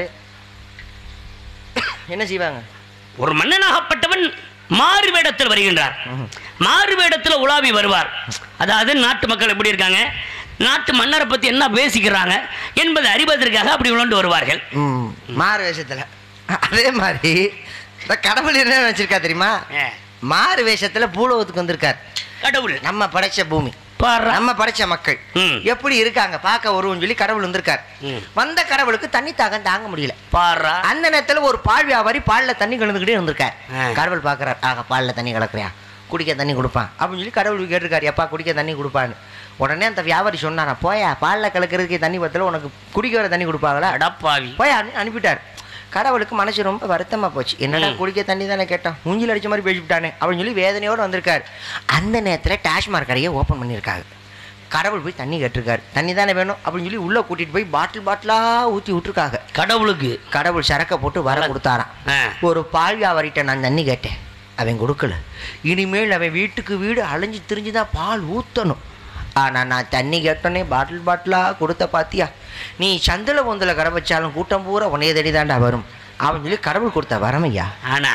என்ன செய்வாங்க ஒரு மன்னனாகப்பட்டவன் மாறு வேடத்தில் வருகின்றார் மாறு வேடத்தில் உலாவி வருவார் அதாவது நாட்டு மக்கள் எப்படி இருக்காங்க நாட்டு மன்னரை பத்தி என்ன பேசிக்கிறாங்க என்பதை அறிவதற்காக அப்படி உழண்டு வருவார்கள் ம், மாறு வேஷத்துல அதே மாதிரி இந்த கடவுள் என்ன வச்சிருக்கா தெரியுமா ஏ, மாறு வேஷத்துல பூலோகத்துக்கு வந்திருக்கார் கடவுள் நம்ம படைச்ச பூமி பாரு நம்ம படைச்ச மக்கள் ம். எப்படி இருக்காங்க பார்க்க வருவோம்னு சொல்லி கடவுள் வந்திருக்கார் ம். வந்த கடவுளுக்கு தண்ணி தாகம் தாங்க முடியல பாரா அந்த நேரத்துல ஒரு பால் வியாபாரி பால்ல தண்ணி கலந்துக்கிட்டே இருந்திருக்கார் ஆ. கடவுள் பார்க்கறார் ஆக பால்ல தண்ணி கலக்குறியா குடிக்க தண்ணி கொடுப்பான் அப்படின்னு சொல்லி கடவுள் கேட்டிருக்காரு எப்பா குடிக்க தண்ணி கொடுப்பான்னு உடனே அந்த வியாபாரி சொன்னாரா போயா பால்ல கலக்கிறதுக்கு தண்ணி பத்தல உனக்கு குடிக்க வர தண்ணி கொடுப்பாங்களா அடப்பாவி போய் அனு- அனுப்பிட்டார் கடவுளுக்கு மனசு ரொம்ப வருத்தமா போச்சு என்னடா ம். குடிக்க தண்ணி தானே கேட்டான் மூஞ்சில் அடிச்ச மாதிரி பேசிவிட்டானே அப்படின்னு சொல்லி வேதனையோடு வந்திருக்காரு அந்த நேரத்தில் டாஸ்மாக் கடையை ஓப்பன் பண்ணியிருக்காங்க கடவுள் போய் தண்ணி கேட்டிருக்காரு தண்ணி தானே வேணும் அப்படின்னு சொல்லி உள்ள கூட்டிட்டு போய் பாட்டில் பாட்டிலா ஊற்றி விட்டுருக்காங்க கடவுளுக்கு கடவுள் சரக்கை போட்டு வர கொடுத்தாராம் ஆ. ஒரு பால் வியாபாரிட்ட நான் தண்ணி கேட்டேன் அவன் கொடுக்கல இனிமேல் அவன் வீட்டுக்கு வீடு அலைஞ்சு திரிஞ்சு தான் பால் ஊற்றணும் ஆனால் நான் தண்ணி கேட்டோன்னே பாட்டில் பாட்டிலாக கொடுத்த பாத்தியா நீ சந்தில பொந்தில் கடை வச்சாலும் கூட்டம் பூரா உன்னைய தேடி தாண்டா வரும் அவன் சொல்லி கடவுள் கொடுத்த வரமையா ஆனா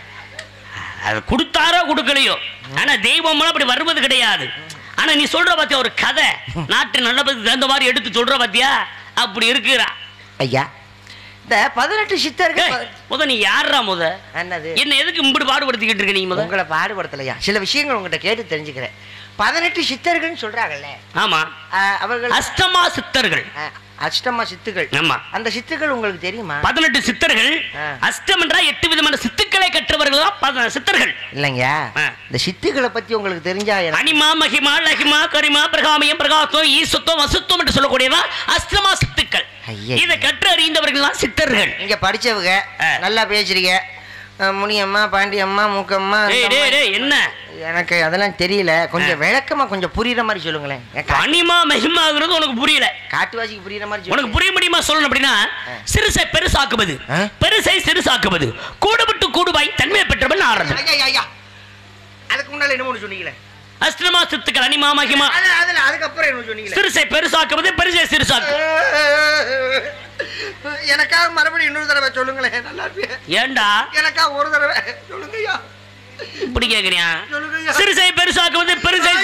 அது கொடுத்தாரோ கொடுக்கலையோ ஆனா தெய்வம் அப்படி வருவது கிடையாது ஆனா நீ சொல்ற பாத்தியா ஒரு கதை நாட்டு நல்லபடிக்கு தகுந்த மாதிரி எடுத்து சொல்ற பாத்தியா அப்படி இருக்குறா ஐயா இந்த பதினெட்டு சித்தர்கள் ஏய், முத நீ யாரா முத என்னது என்ன எதுக்கு இம்படி பாடுபடுத்திக்கிட்டு இருக்க நீ முத உங்களை பாடுபடுத்தலையா சில விஷயங்கள் உங்ககிட்ட கேட்டு தெரிஞ்சுக்கிறேன் பதினெட்டு சித்தர்கள்னு சொல்றாங்கல்ல ஆமா ஆஹ், அவர்கள் அஷ்டமா சித்தர்கள் ஆஹ், அஷ்டமா சித்துகள் ஆமா அந்த சித்துகள் உங்களுக்கு தெரியுமா பதினெட்டு சித்தர்கள் ஆ. அஷ்டம் என்றா எட்டு விதமான சித்துக்களை கற்றவர்கள் தான் பத- சித்தர்கள் இல்லைங்க ஆ. இந்த சித்துக்களை பத்தி உங்களுக்கு தெரிஞ்சா எனக்கு- அனிமா மகிமா லகிமா கரிமா பிரகாமியம் பிரகாசம் ஈசத்துவம் அசுத்தம் என்று சொல்லக்கூடியதான் அஷ்டமா சித்துக்கள் ஐயே. இதை கற்று அறிந்தவர்கள் தான் சித்தர்கள் நீங்க படிச்சவங்க ஆ. நல்லா பேசுறீங்க அஹ், முனியம்மா பாண்டியம்மா மூக்கம்மா அந்த டேய் டேய் அம்மா. டேய் என்ன எனக்கு அதெல்லாம் தெரியல கொஞ்சம் விளக்கமா கொஞ்சம் புரியுற மாதிரி சொல்லுங்களேன் என் கா- அனிமா மகிமாங்கிறது உனக்கு புரியல காட்டுவாசிக்கு புரியுற மாதிரி உனக்கு சொல்லுங்க புரிய முடியுமா சொல்லணும் அப்படின்னா சிறுசை பெருசாக்குவது ஆ? பெருசை சிறுசாக்குவது கூடுபட்டு கூடுபாய் தன்மை பெற்றவன் ஆரம்பம் ஐயா, ஐயா, ஐயா. அதுக்கு முன்னால என்ன ஒண்ணு சொன்னீங்களே அஷ்டமா சித்துக்கள் அனிமா மகிமா அது அதுல அதுக்கப்புறம் என்ன சொன்னீங்களே சிறுசை பெருசாக்குவது பெருசை சிறுசாக்கு எனக்காக மறுபடியும் இன்னொரு தடவை சொல்லுங்களேன் நல்லா இருப்பேன் ஏண்டா எனக்கா ஒரு தடவை சொல்லுங்க ஐயா இப்படி கேக்குறியா சொல்லுங்க ஐயா சிறுசை பெருசாக்குவது பெருசை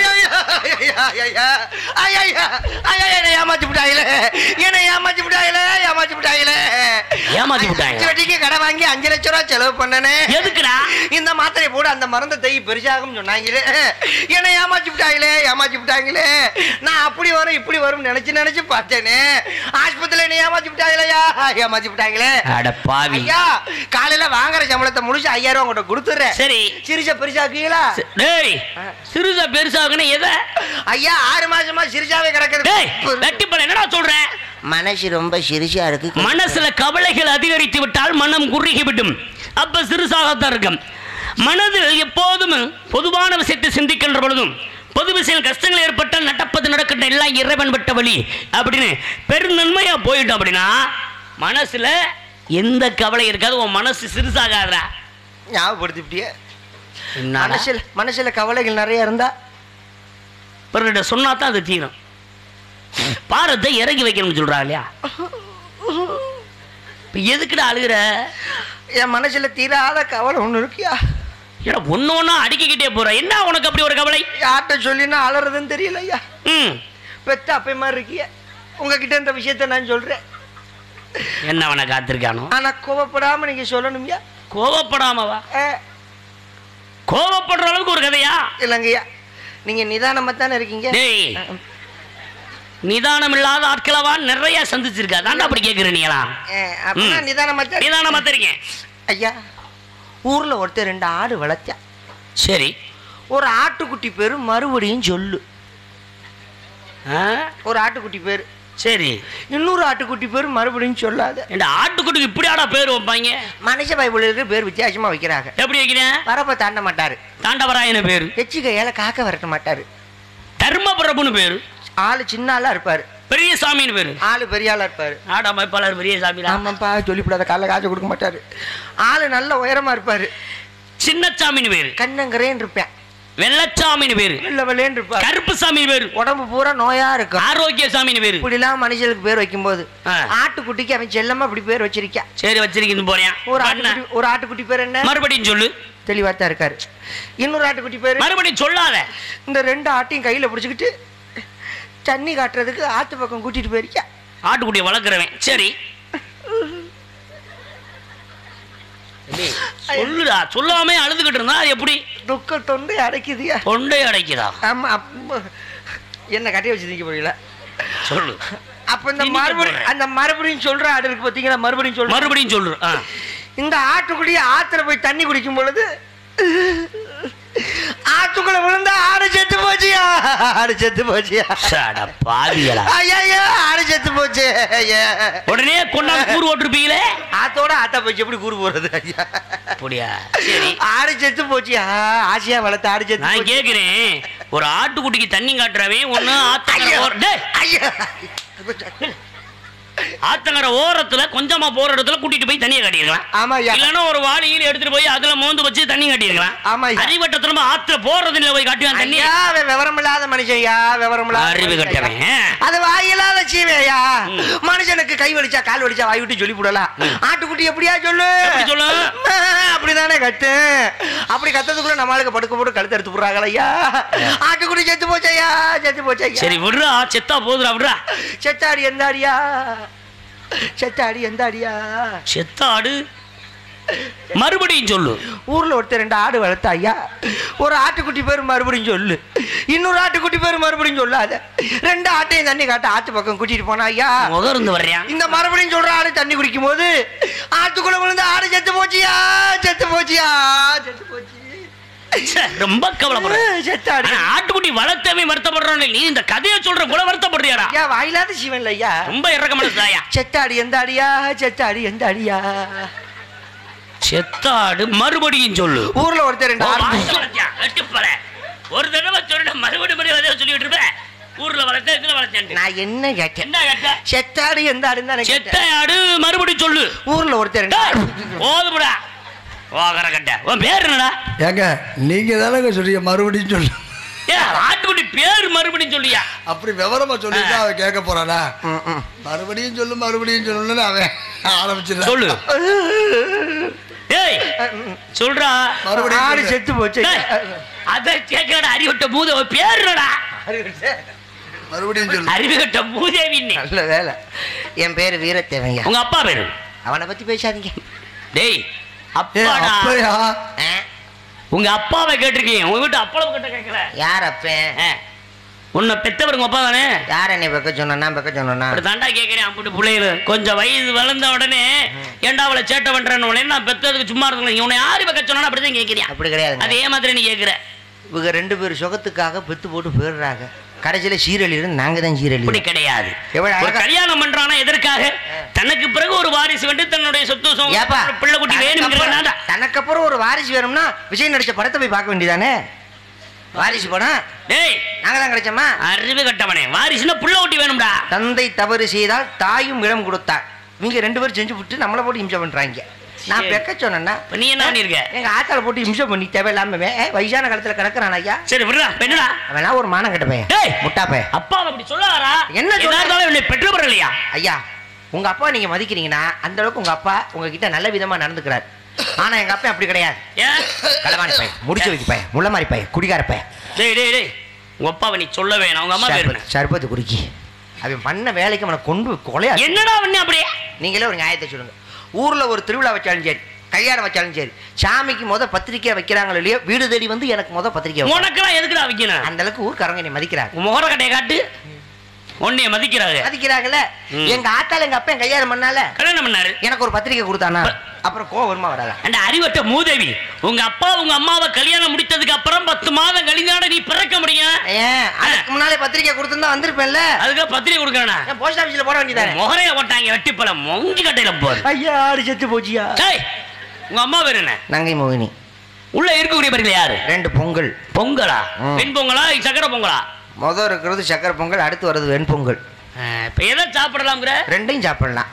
என்னை ஏமாத்தி விட்டாங்களே என்னை ஏமாத்தி விட்டாங்களே ஏமாத்தி விட்டாங்களே ஏமாத்தி அஞ்சு விட்டாங்க வட்டிக்கு கடை வாங்கி அஞ்சு லட்ச ரூபா செலவு பண்ணனே எதுக்குடா இந்த மாத்திரை போடு அந்த மருந்த தை பெருசாகும் சொன்னாங்களே என்ன ஏமாத்தி விட்டாங்களே ஏமாத்தி விட்டாங்களே நான் அப்படி வரும் இப்படி வரும் நினைச்சு நினைச்சு பார்த்தேனே ஆஸ்பத்திரியில என்ன ஏமாத்தி விட்டாங்களேயா ஏமாத்தி விட்டாங்களே அட பாவி ஐயா காலையில வாங்குற சம்பளத்தை முடிச்சு ஐயாயிரம் ரூபா உங்கள்கிட்ட கொடுத்துறேன் சரி சிரிச்ச பெருசாக்குவீங்களா ச- டேய் சிறுசா பெருசாகுன்னு எதை ஐயா ஆறு மாசமா சிரிச்சாவே டேய் கிடக்குது வெட்டி பண்ண என்னடா சொல்ற மனசு ரொம்ப சிரிச்சா இருக்கு மனசுல கவலைகள் அதிகரித்து விட்டால் மனம் குறுகி விடும் அப்ப சிறுசாகத்தான் இருக்கும் மனதில் எப்போதும் பொதுவான விஷயத்தை சிந்திக்கின்ற பொழுதும் பொது விஷயம் கஷ்டங்கள் ஏற்பட்டால் நடப்பது நடக்கட்டும் எல்லாம் இறைவன் விட்ட வழி அப்படின்னு பெருநன்மையா போயிட்டோம் அப்படின்னா மனசுல எந்த கவலை இருக்காது உன் மனசு சிறுசாகாதா ஞாபகப்படுத்திட்டியே என்னடா? மனசுல மனசுல கவலைகள் நிறைய இருந்தா பிறர்கிட்ட சொன்னா தான் அது தீரும் பாரத்தை இறங்கி வைக்கணும்னு சொல்றா இல்லையா இப்ப எதுக்குடா அழுகுற என் மனசுல தீராத கவலை ஒண்ணு இருக்கியா ஏன்னா ஒண்ணு ஒண்ணா அடுக்கிக்கிட்டே போற என்ன உனக்கு அப்படி ஒரு கவலை யார்கிட்ட சொல்லினா அலறதுன்னு தெரியல ஐயா ம் பெத்த அப்பை மாதிரி இருக்கிய உங்ககிட்ட இந்த விஷயத்த நான் சொல்றேன் என்ன அவனை காத்திருக்கானோ ஆனா கோவப்படாம நீங்க சொல்லணும்யா கோவப்படாமவா ஏ, கோவப்படுற அளவுக்கு ஒரு கதையா இல்லைங்கய்யா நீங்க நிதானமா தானே இருக்கீங்க டேய் நிதானம் இல்லாத ஆட்களவா நிறைய சந்திச்சிருக்கா தாண்டா அப்படி கேக்குற நீங்களா ஏ, அப்படின்னா ம். நிதானமா தான் நிதானமா தெரியுங்க ஐயா ஊர்ல ஒருத்தர் ரெண்டு ஆடு வளர்த்தா சரி ஒரு ஆட்டுக்குட்டி பேரு மறுபடியும் சொல்லு ஆ? ஒரு ஆட்டுக்குட்டி பேரு சரி இன்னொரு ஆட்டுக்குட்டி பேரு மறுபடியும் சொல்லாத இந்த ஆட்டுக்குட்டிக்கு இப்படி ஆடா பேர் வைப்பாங்க மனுஷ பைபிளுக்கு பேர் வித்தியாசமா வைக்கிறாங்க எப்படி வைக்கிறேன் வரப்ப தாண்ட மாட்டாரு தாண்டவராயன பேரு எச்சு கையால காக்க விரட்ட மாட்டாரு தர்மபிரபுன்னு பேரு ஆளு சின்ன ஆளா இருப்பாரு பெரிய சாமின்னு பேரு ஆளு பெரிய ஆளா இருப்பாரு ஆடா அமைப்பாளர் பெரிய சாமி ஆமாப்பா சொல்லிவிடாத காலைல காய்ச்சல் கொடுக்க மாட்டாரு ஆளு நல்ல உயரமா இருப்பாரு சின்ன சாமின்னு பேரு கண்ணங்கரேன்னு இருப்பேன் வெள்ளச்சாமின்னு பேரு வெள்ள வெள்ளேன்னு இருப்பாரு கருப்பு சாமின்னு பேரு உடம்பு பூரா நோயா இருக்கும் ஆரோக்கிய சாமின்னு பேரு இப்படிலாம் மனுஷனுக்கு பேர் வைக்கும்போது ஆ. ஆட்டுக்குட்டிக்கு அவன் செல்லமா இப்படி பேர் வச்சிருக்கான் சரி வச்சிருக்கீங்க போறேன் ஒரு ஆட்டுக்குட்டி ஒரு ஆட்டுக்குட்டி பேர் என்ன மறுபடியும் சொல்லு தெளிவா தான் இருக்காரு இன்னொரு ஆட்டுக்குட்டி பேரு மறுபடியும் சொல்லாத இந்த ரெண்டு ஆட்டையும் கையில பிடிச்சிக்கிட்டு தண்ணி காட்டுறதுக்கு ஆத்து பக்கம் கூட்டிட்டு போயிருக்கா ஆட்டுக்குட்டியை வளர்க்குறவன் சரி சொல்லுடா சொல்லாம அழுதுகிட்டு இருந்தா அது எப்படி துக்க தொண்டை அடைக்குதுயா தொண்டை அடைக்குதா ஆமா அப்ப என்ன கட்டி வச்சு நிக்க முடியல சொல்லு அப்ப இந்த திணிக்க மறுபடியும் போறேன். அந்த மறுபடியும் சொல்ற ஆடு இருக்கு பாத்தீங்களா மறுபடியும் சொல்ற மறுபடியும் சொல்லு ஆ. இந்த ஆட்டுக்குடிய ஆத்துல போய் தண்ணி குடிக்கும் பொழுது ஆத்துக்குள்ள விழுந்தா ஆடு செத்து போச்சியா ஆடு செத்து போச்சியா சட பாவிகளா ஐயா ஆடு செத்து போச்சு ஐயா. உடனே கொண்டாந்து கூறு ஓட்டிருப்பீங்களே ஆத்தோட ஆத்தா போச்சு எப்படி கூறு போறது ஐயா அப்படியா சரி ஆடு செத்து போச்சியா ஆசையா வளர்த்த ஆடு செத்து நான் போச்சு. கேக்குறேன் ஒரு ஆட்டுக்குட்டிக்கு தண்ணி காட்டுறவன் ஒண்ணு ஆத்தங்கர ஐயா. ஓர- டேய், ஐயா ஆத்தங்கர ஓரத்துல கொஞ்சமா போற இடத்துல கூட்டிட்டு போய் தண்ணியை காட்டியிருக்கலாம் ஆமா ஐயா இல்லன்னா ஒரு வாளியில் எடுத்துட்டு போய் அதுல மோந்து வச்சு தண்ணி காட்டியிருக்கலாம் ஆமா ஐயா. அறிவட்ட திரும்ப ஆத்துல போறது இல்ல போய் காட்டுவான் தண்ணி ஐயா அவன் விவரம் இல்லாத மனுஷன் ஐயா விவரம் இல்லாத அறிவு மனுஷன் ஐயா. கட்டவன் அது வாயில்லாத சீவையா ம். மனுஷனுக்கு கை வலிச்சா கால் வலிச்சா வாய் விட்டு சொல்லி போடலாம் ஆட்டுக்குட்டி எப்படியா சொல்லு எப்படி சொல்லு? அம்மா, அப்படிதானே கத்து அப்படி கத்ததுக்குள்ள நம்மளுக்கு படுக்க போட்டு கழுத்து எடுத்து போடுறாங்களா ஐயா ஆட்டுக்குட்டி செத்து போச்சையா செத்து போச்சையா சரி விடுறா செத்தா போதுடா விடுறா செத்தாடி எந்த அடியா செத்தாடி எந்த அடியா செத்த ஆடு மறுபடியும் சொல்லு ஊர்ல ஒருத்தர் ரெண்டு ஆடு வளர்த்தா ஐயா ஒரு ஆட்டுக்குட்டி பேர் மறுபடியும் சொல்லு இன்னொரு ஆட்டுக்குட்டி பேர் மறுபடியும் சொல்லாத ரெண்டு ஆட்டையும் தண்ணி காட்ட ஆத்து பக்கம் கூட்டிட்டு போனா ஐயா முகர்ந்து வர்றியா இந்த மறுபடியும் சொல்ற ஆடு தண்ணி குடிக்கும் போது ஆத்துக்குள்ள விழுந்து ஆடு செத்து போச்சியா செத்து போச்சியா செத்து போச்சு ச்சே, ரொம்ப கவலைப்படுறேன் செத்தாடு ஆனா, ஆட்டுக்குட்டி வளர்த்தவே வருத்தப்படுறான் நீ இந்த கதையை சொல்ற கூட வருத்தப்படுறியாடா ஐயா வாயிலாத சிவன் ஐயா ரொம்ப இறக்க மனசுதாயா செத்தாடி எந்த அடியா செத்தாடி எந்த அடியா செத்தாடு மறுபடியும் சொல்லு ஊர்ல ஒருத்தர் ரெண்டு ஓ, ஆடு வாயில வளர்த்தியா? வெட்டுப்பல. ஒரு தடவை சொல்லிட்டு மறுபடியும் மறுபடியும் அதே சொல்லிட்டு இருப்ப ஊர்ல வளர்த்த இதுல வளர்த்தேன் நான் என்ன கேட்டேன் என்ன கேட்ட செத்தாடு எந்த ஆடுன்னு தான் செத்த கேட்டேன் ஆடு மறுபடியும் சொல்லு ஊர்ல ஒருத்தர் ரெண்டு டேய், ஆடு போதுமுடா ஓகர கட்ட உன் பேர் என்னடா ஏங்க நீங்க தானங்க சொல்றீங்க மறுபடியும் சொல்லு ஏ ஆட்டுக்குட்டி பேர் மறுபடியும் சொல்லியா அப்படி விவரமா சொல்லிட்டு அவன் கேட்க போறானா ம், ம். மறுபடியும் சொல்லு மறுபடியும் சொல்லுன்னு அவன் ஆரம்பிச்சிடலாம் சொல்லு ஏய் சொல்றா மறுபடியும் ஆடு சொல்லு. செத்து போச்சு டேய், அத கேட்கடா அறிவிட்ட மூத உன் பேர் என்னடா மறுபடியும் சொல்லு அறிவுகட்ட மூதேவி நீ. நல்ல வேலை என் பேரு வீரத்தேவையா உங்க அப்பா பேரு அவனை பத்தி பேசாதீங்க டேய் ஏ, அப்பாடா அப்பையா ஆ? உங்க அப்பாவை கேட்டிருக்கீங்க உங்க வீட்டு அப்பளவு கிட்ட கேட்கல யார் அப்பன் ஆ. உன்னை பெத்தவர் உங்க அப்பா தானே யார் என்னை பெக்க சொன்னா பெக்க சொன்னா அப்படி தாண்டா கேட்கிறேன் அம்பிட்டு பிள்ளைகள் கொஞ்சம் வயசு வளர்ந்த உடனே ஏன்டா அவளை சேட்டை பண்றேன்னு உடனே நான் பெத்ததுக்கு சும்மா இருந்தேன் இவனை யாரு பெக்க சொன்னா அப்படிதான் கேட்கிறேன் அப்படி கிடையாது அதே மாதிரி நீ கேட்கிற இவங்க ரெண்டு பேர் சுகத்துக்காக பெத்து போட்டு போயிடுறாங்க கடைசியில சீரழிறது நாங்க தான் இப்படி சீரழி கிடையாது எவ்வளவு ஒரு அழகா- கல்யாணம் பண்றானா எதற்காக தனக்கு பிறகு ஒரு வாரிசு வந்து தன்னுடைய சொத்து சுகம், ஏப்பா பிள்ளை குட்டி வேணுங்கிறதுனால தனக்கு அப்புறம் ஒரு வாரிசு வேணும்னா விஜய் நடிச்ச படத்தை போய் பார்க்க வேண்டியதானே வாரிசு படம் டேய் நாங்க தான் கிடைச்சோமா அறிவு கட்டவனே வாரிசுனா புள்ள குட்டி வேணும்டா தந்தை தவறு செய்தால் தாயும் இடம் கொடுத்தார் இவங்க ரெண்டு பேரும் செஞ்சு விட்டு நம்மளை போட்டு இம்சை பண்றாங்க நான் சரி. பெக்க சொன்னேன்னா இப்ப நீ என்ன பண்ணிருக்க எங்க ஆத்தால போட்டு இம்சை பண்ணி தேவையில்லாம வே- ஏ, வயசான காலத்துல கிடக்குறான் ஐயா சரி விடுடா பெண்ணுடா அவனா ஒரு மானம் கட்ட பையன் டேய் முட்டா பையன் அப்பா அப்படி சொல்லாரா என்ன சொல்ற? எதா இருந்தாலும் என்னை பெற்றவர் இல்லையா ஐயா உங்க அப்பா நீங்க மதிக்கிறீங்கன்னா அந்த அளவுக்கு உங்க அப்பா உங்ககிட்ட நல்ல விதமா நடந்துக்கிறார் ஆனா எங்க அப்பா அப்படி கிடையாது ஏன் களவாணி பையன் முடிச்சு வைக்க பையன் முள்ள மாதிரி பையன் குடிகார பையன் டேய் டேய் டேய் உங்க அப்பாவை நீ சொல்ல வேணாம் உங்க அம்மா பேரு என்ன? சர்பத் சர்பத்து குடிக்கி அவன் பண்ண வேலைக்கு அவனை கொண்டு போய் கொலையா என்னடா பண்ண அப்படியே நீங்களே ஒரு நியாயத்தை சொல்லுங்க ஊர்ல ஒரு திருவிழா வச்சாலும் சரி கல்யாணம் வச்சாலும் சரி சாமிக்கு முத பத்திரிக்கை வைக்கிறாங்களோ இல்லையோ வீடு தேடி வந்து எனக்கு முத பத்திரிக்கை வைப்பாங்க. உனக்கெல்லாம் எதுக்குடா வைக்கணும் அந்த அளவுக்கு ஊர்க்காரங்க என்னை மதிக்கிறாங்க உன் முகர கட்டையை காட்டு உன்னைய மதிக்கிறாங்க மதிக்கிறாங்கல்ல ம். எங்க ஆத்தால எங்க அப்பா கல்யாணம் பண்ணால கல்யாணம் பண்ணாரு எனக்கு ஒரு பத்திரிக்கை கொடுத்தானா அப்புறம் கோவம் வருமா வராதா அந்த அறிவட்ட மூதேவி உங்க அப்பா உங்க அம்மாவை கல்யாணம் முடித்ததுக்கு அப்புறம் பத்து மாதம் கழிஞ்சாட நீ பிறக்க முடியும் ஏன் அதுக்கு முன்னாலே பத்திரிக்கை கொடுத்திருந்தா வந்திருப்பேன்ல அதுக்கு பத்திரிகை கொடுக்கறா ஏன் போஸ்ட் ஆபீஸ்ல போட வேண்டியதானே முகரைய ஓட்டாங்க வெட்டிப்பழம் மொங்கி கட்டையில போது ஐயா ஆடு செத்து போச்சியா டேய் உங்க அம்மா பேர் என்ன நங்கை மோகினி உள்ள இருக்கக்கூடிய பேர்கள் யாரு ரெண்டு பொங்கல் பொங்கலா ம். பெண் பொங்கலா சக்கரை பொங்கலா முத இருக்கிறது சக்கரை பொங்கல் அடுத்து வர்றது வெண்பொங்கல் ஆ, இப்ப எதை சாப்பிடலாம்ங்கிற ரெண்டையும் சாப்பிடலாம்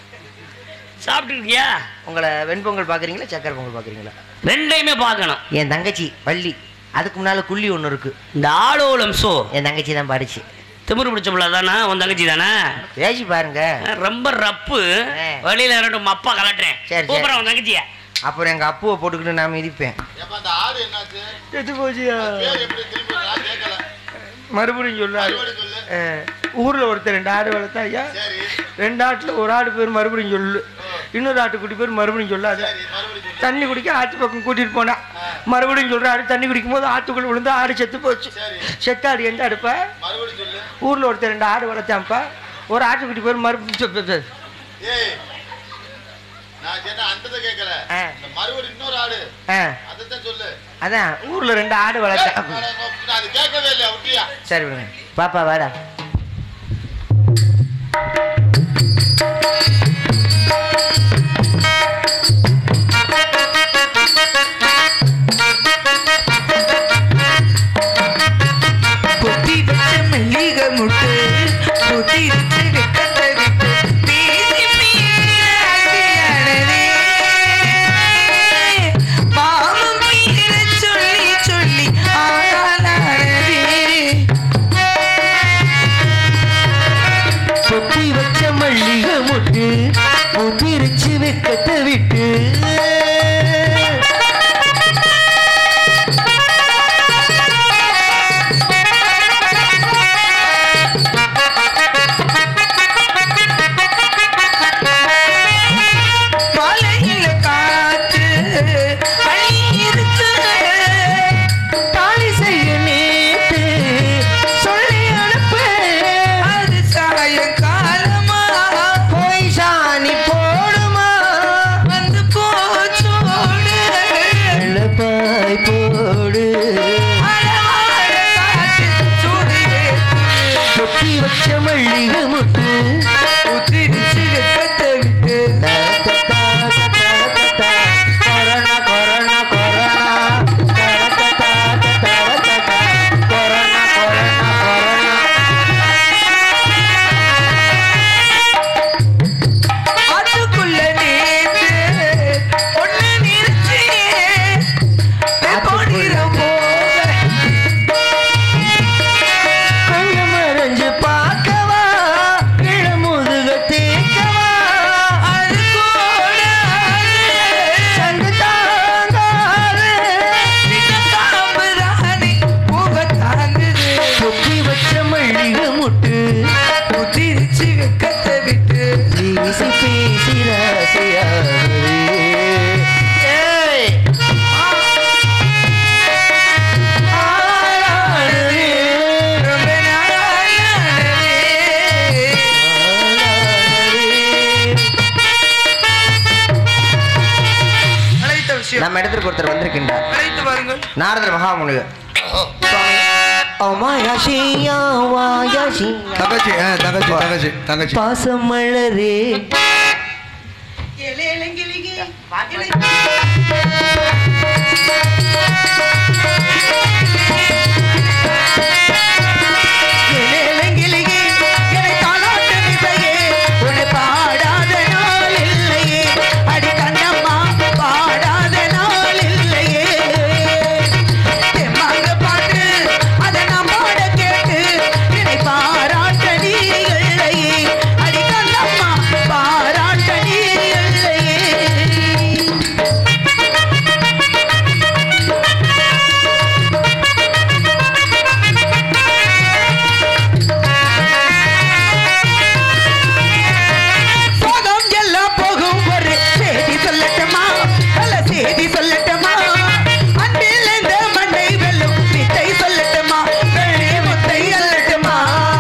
சாப்பிட்டு இருக்கியா உங்களை வெண்பொங்கல் பாக்குறீங்களா சக்கரை பொங்கல் பாக்குறீங்களா ரெண்டையுமே பார்க்கணும் என் தங்கச்சி வள்ளி அதுக்கு முன்னால குள்ளி ஒன்று இருக்கு இந்த ஆளோலம் சோ என் தங்கச்சி தான் பாடிச்சு திமிரு பிடிச்ச பிள்ளை தானே உன் தங்கச்சி தானே பேசி பாருங்க ரொம்ப ரப்பு ஆ. வெளியில ரெண்டு அப்பா கலட்டுறேன் சரி, சரி. கூப்பிடுறேன் உன் தங்கச்சிய அப்புறம் எங்க அப்புவை போட்டுக்கிட்டு நான் மிதிப்பேன் ஏப்பா அந்த ஆடு என்னாச்சு செத்து போச்சியா பேர் எப்படி திரும்பி நான் கேட்கல மறுபடியும் சொல்லாரு மறுபடியும் சொல்லு ஊர்ல ஒருத்தர் ரெண்டு ஆடு வளர்த்தா ஐயா சரி ரெண்டு ஆட்டுல ஒரு ஆடு பேர் மறுபடியும் சொல்லு இன்னொரு ஆட்டுக்குட்டி பேர் மறுபடியும் சொல்லாத சரி மறுபடியும் சொல்லு தண்ணி குடிக்க ஆத்து பக்கம் கூட்டிட்டு போனா மறுபடியும் சொல்ற ஆடு தண்ணி குடிக்கும் போது ஆத்துக்குள்ள விழுந்து ஆடு செத்து போச்சு சரி. செத்த ஆடு எந்த அடுப்ப மறுபடியும் சொல்லு ஊர்ல ஒருத்தர் ரெண்டு ஆடு வளர்த்தான்ப்பா ஒரு ஆட்டுக்குட்டி பேர் மறுபடியும் ஏய் நான் கேட்ட அந்ததை கேட்கல ஆ. இந்த மறுபடியும் இன்னொரு ஆடு ஆ அதைத்தான் சொல்லு அதான் ஊர்ல ரெண்டு ஆடு ஏய், வளர்த்தேன் நான் நான் அது கேட்கவே இல்லையா விட்டியா சரி விடுங்க பாப்பா வாடா பொத்தி வச்ச மல்லிகை முட்டு பொத்தி வச்ச வெக்கத்தை விட்டு பேசி பேசியானதே பாவம் மீற சொல்லி சொல்லி ஆளானதே விஷயம் நம்ம இடத்திற்கு ஒருத்தர் வந்திருக்கின்றார் அழைத்து வாருங்கள் நாரதர் மகாமுனிவர் சுவாமி அமாயாசியா வாயாசி தங்கச்சி ஆ, தங்கச்சி தங்கச்சி தங்கச்சி பாசமலரே இளையங்கிளியே, என்னை தாலாட்டும் இசையே, உன்னை பாடாத நாள் இல்லையே. அடி கண்ணம்மா, பாடாத நாள் இல்லையே. தெம்மாங்க பாட்டு, அதை நான் பாட கேட்டு, என்னை பாராட்ட நீ இல்லையே. அடி கண்ணம்மா, பாராட்ட நீ இல்லையே. சோகம் எல்லாம் போகும் ஒரு செய்தி சொல்லட்டுமா நல்ல செய்தி சொல்லட்டுமா அன்பில் இந்த மண்ணை வெல்லும் வித்தை சொல்லட்டுமா வெள்ளி முத்தை அல்லட்டுமா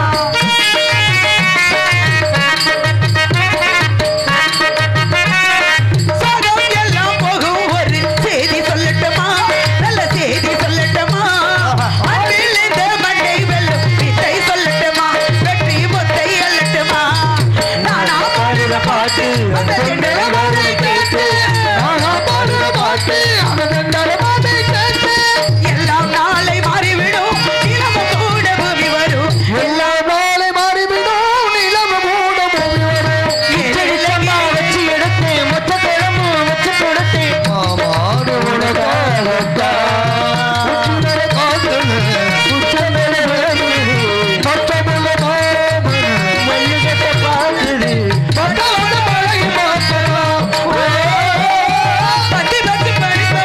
சோகம் எல்லாம் போகும் ஒரு செய்தி சொல்லட்டுமா நல்ல செய்தி சொல்லட்டுமா அன்பில் இந்த மண்ணை வெல்லும் வித்தை சொல்லட்டுமா வெற்றி முத்தை அல்லட்டுமா நானா பாடுற பாட்டு அந்த செண்டல பாடலை கேட்டு நானா பாடுற பாட்டு அந்த தண்டர பாட்டை கேட்டு எல்லாம் நாளை மாறிவிடும் நிலவு கூட பூமி வரும் எல்லா நாளை மாறிவிடும் நிலம் மூட பூமி வரும் எழிலங்கி வச்சு எடுத்தேன் மொத்த கிழமு வச்சு கொடுத்தேன் ஆமாடு உலகாகத்தான் உச்சுநர காதலு, உச்சநர வேதனு, மொத்தமுள்ள மாமனு, மல்லிகத்தை பாக்குது, மொத்தமுள்ள மழை மாத்தலாம். ஓ, பத்தி பத்தி படிப்ப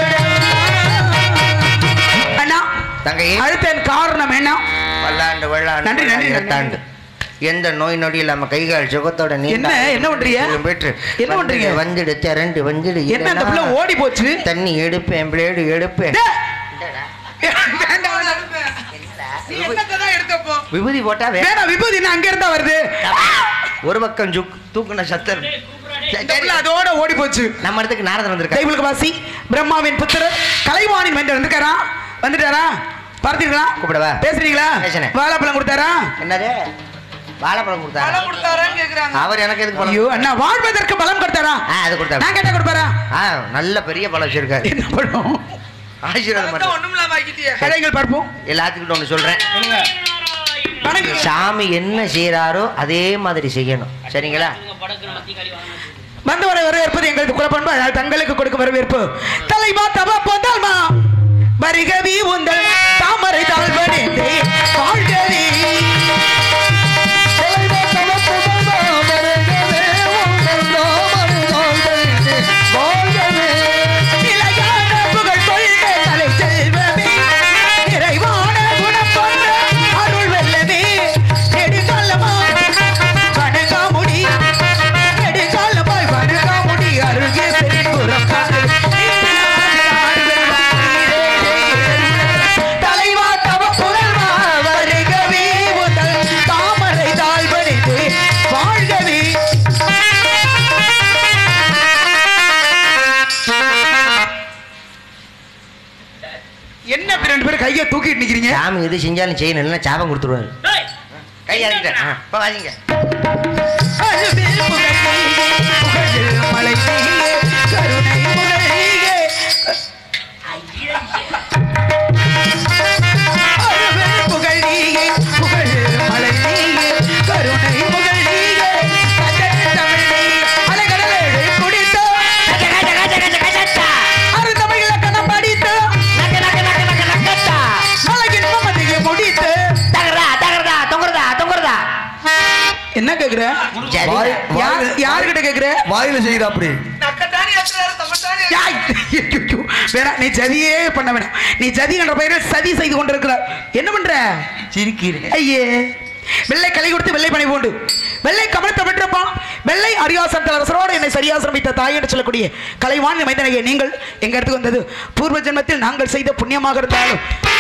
அண்ணா தங்கையே அடுத்தன் காரணம் என்ன பல்லாண்டு வெள்ளாண்டு நன்றி, நன்றி, இரத்தாண்டு எந்த நோய் நொடி இல்லாம கைகால் சுகத்தோட என்ன, என்ன பண்றீங்க? பெற்று என்ன பண்றீங்க? வந்துடு திரண்டு வந்துடு என்ன அந்த பிள்ளை இல்லைன்னா ஓடி போச்சு தண்ணி எடுப்பேன் பிளேடு எடுப்பேன் டேய். வேண்டாம், வேண்டாம். நீ என்னத்தை தான் எடுத்தப்போ? விபூதி போட்டா வே- வேணாம், விபூதி என்ன அங்க இருந்தா வருது ஒரு பக்கம் ஜுக் தூக்குன சத்தர் இந்த பிள்ளை அதோட ஓடி போச்சு நம்ம இடத்துக்கு நாரதன் வந்திருக்காரு தைவலுக்கு வாசி பிரம்மாவின் புத்திரர் கலைவாணின் வென்று வந்திருக்காரா வந்துட்டாரா பார்த்தீங்களா கூப்பிடவா? பேசுறீங்களா பேசுனேன். வாழைப்பழம் கொடுத்தாரா என்னது வாழைப்பழம் கொடுத்தாரு கொடுத்தாரான்னு கேக்குறாங்க அவர் எனக்கு எதுக்கு பழம் ஐயோ அண்ணா வாழ்வதற்கு பலம் கொடுத்தாரா ஆ அது கொடுத்தாரு நான் கேட்டா கொடுப்பாரா ஆ நல்ல பெரிய பழம் வச்சிருக்காரு என்ன பழம் ஆசீர்வாதம் பண்ணுறேன் கடைகள் பார்ப்போம் எல்லாத்துக்கிட்ட ஒன்று சொல்றேன் வணக்கம் சாமி என்ன செய்யறாரோ அதே மாதிரி செய்யணும் சரிங்களா வந்தவரை வரவேற்பது எங்களுக்கு குலப்பண்பு அதனால் தங்களுக்கு கொடுக்க வரவேற்பு தலைவா தவ போதால்மா வருகவி உந்தல் தாமரை தாழ்வனே வாழ்கவி நிலையான புகழ் கொள்க தலை செல்வமே நிறைவான குணம் கொண்ட அருள் வெல்லமே நெடுங்காலமா வணங்காமுடி நெடுங்காலமாய் வணங்காமுடி அருள்கே பெருங்குறம் தலைவா தவ புகழ்வா வருகவே முதல் தாமரை தாழ்வனிது வாழ்கவே என்ன இப்படி ரெண்டு பேரும் கையை தூக்கிட்டு நிக்கிறீங்க சாமி எது செஞ்சாலும் செய்யணும் இல்லைன்னா சாபம் கொடுத்துருவாரு கை அறிஞ்சிட்டேன் ஆ, இப்போ வாங்கிங்க அருவில் புகழ் நீயே, புகழில் மலை நீயே, கருணை புகழ் நீயே. அருவில் புகழ் நீயே, புகழில் மலை நீயே, கருணை புகழ் நீயே. கண்டன தமிழ் நீயே, அலைகடலேழு குடித்த, அருந்தமிழ் இலக்கணம் படித்த, மலையின் மமதையை முடித்த. என்ன கேக்குற சரி வாய்- யார் யாருகிட்ட கேக்குற வாயில செய்யுது அப்படி யாய்! ஐயோ! வேணாம் நீ சதியே பண்ண வேணாம் நீ சதி என்ற பெயரில் சதி செய்து கொண்டிருக்கிறார் என்ன பண்ற சிரிக்கிறேன் ஐயே வெள்ளை கலை கொடுத்து வெள்ளை பணி போண்டு வெள்ளை கமலத்தை பெற்றப்பா வெள்ளை அரியாசனத்தில் அரசரோடு என்னை சரியாசனம் வைத்த தாய் என்று சொல்லக்கூடிய கலைவான் மைந்தனையே நீங்கள் எங்க இடத்துக்கு வந்தது பூர்வ ஜென்மத்தில் நாங்கள் செய்த புண்ணியமாக இருந்தாலும்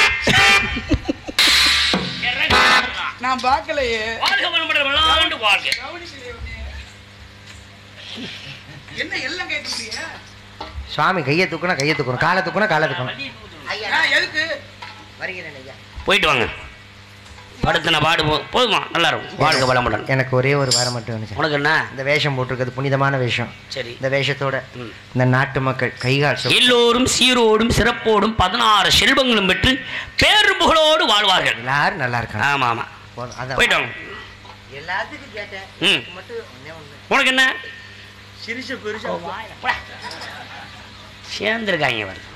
நான் பார்க்கலையே வாழ்க வளமுடன் விளையாண்டு வாழ்க என்ன எல்லாம் கேட்க முடியும் சுவாமி கையை தூக்கணும் கையை தூக்கணும் காலை தூக்கணும் காலை தூக்கணும் ஐயா எதுக்கு வருகிறேன் ஐயா போயிட்டு வாங்க படுத்தின பாடு போ- போதுமா நல்லா இருக்கும் வாழ்க்கை வளமுடன் எனக்கு ஒரே ஒரு வாரம் மட்டும் வேணும் சார். உனக்கு என்ன இந்த வேஷம் போட்டிருக்கிறது புனிதமான வேஷம் சரி இந்த வேஷத்தோட ம். இந்த நாட்டு மக்கள் கைகால் சொல் எல்லோரும் சீரோடும் சிறப்போடும் பதினாறு செல்வங்களும் பெற்று பேரும் புகழோடு வாழ்வார்கள் எல்லாரும் நல்லா இருக்காங்க ஆமா ஆமா போதும். அதான். போயிட்டு வாங்க எல்லாத்துக்கும் கேட்டேன் ம் மட்டும் ஒண்ணே ஒண்ணு. உனக்கு என்ன சிரிச்ச பெருசா சேர்ந்துருக்காங்க பாரு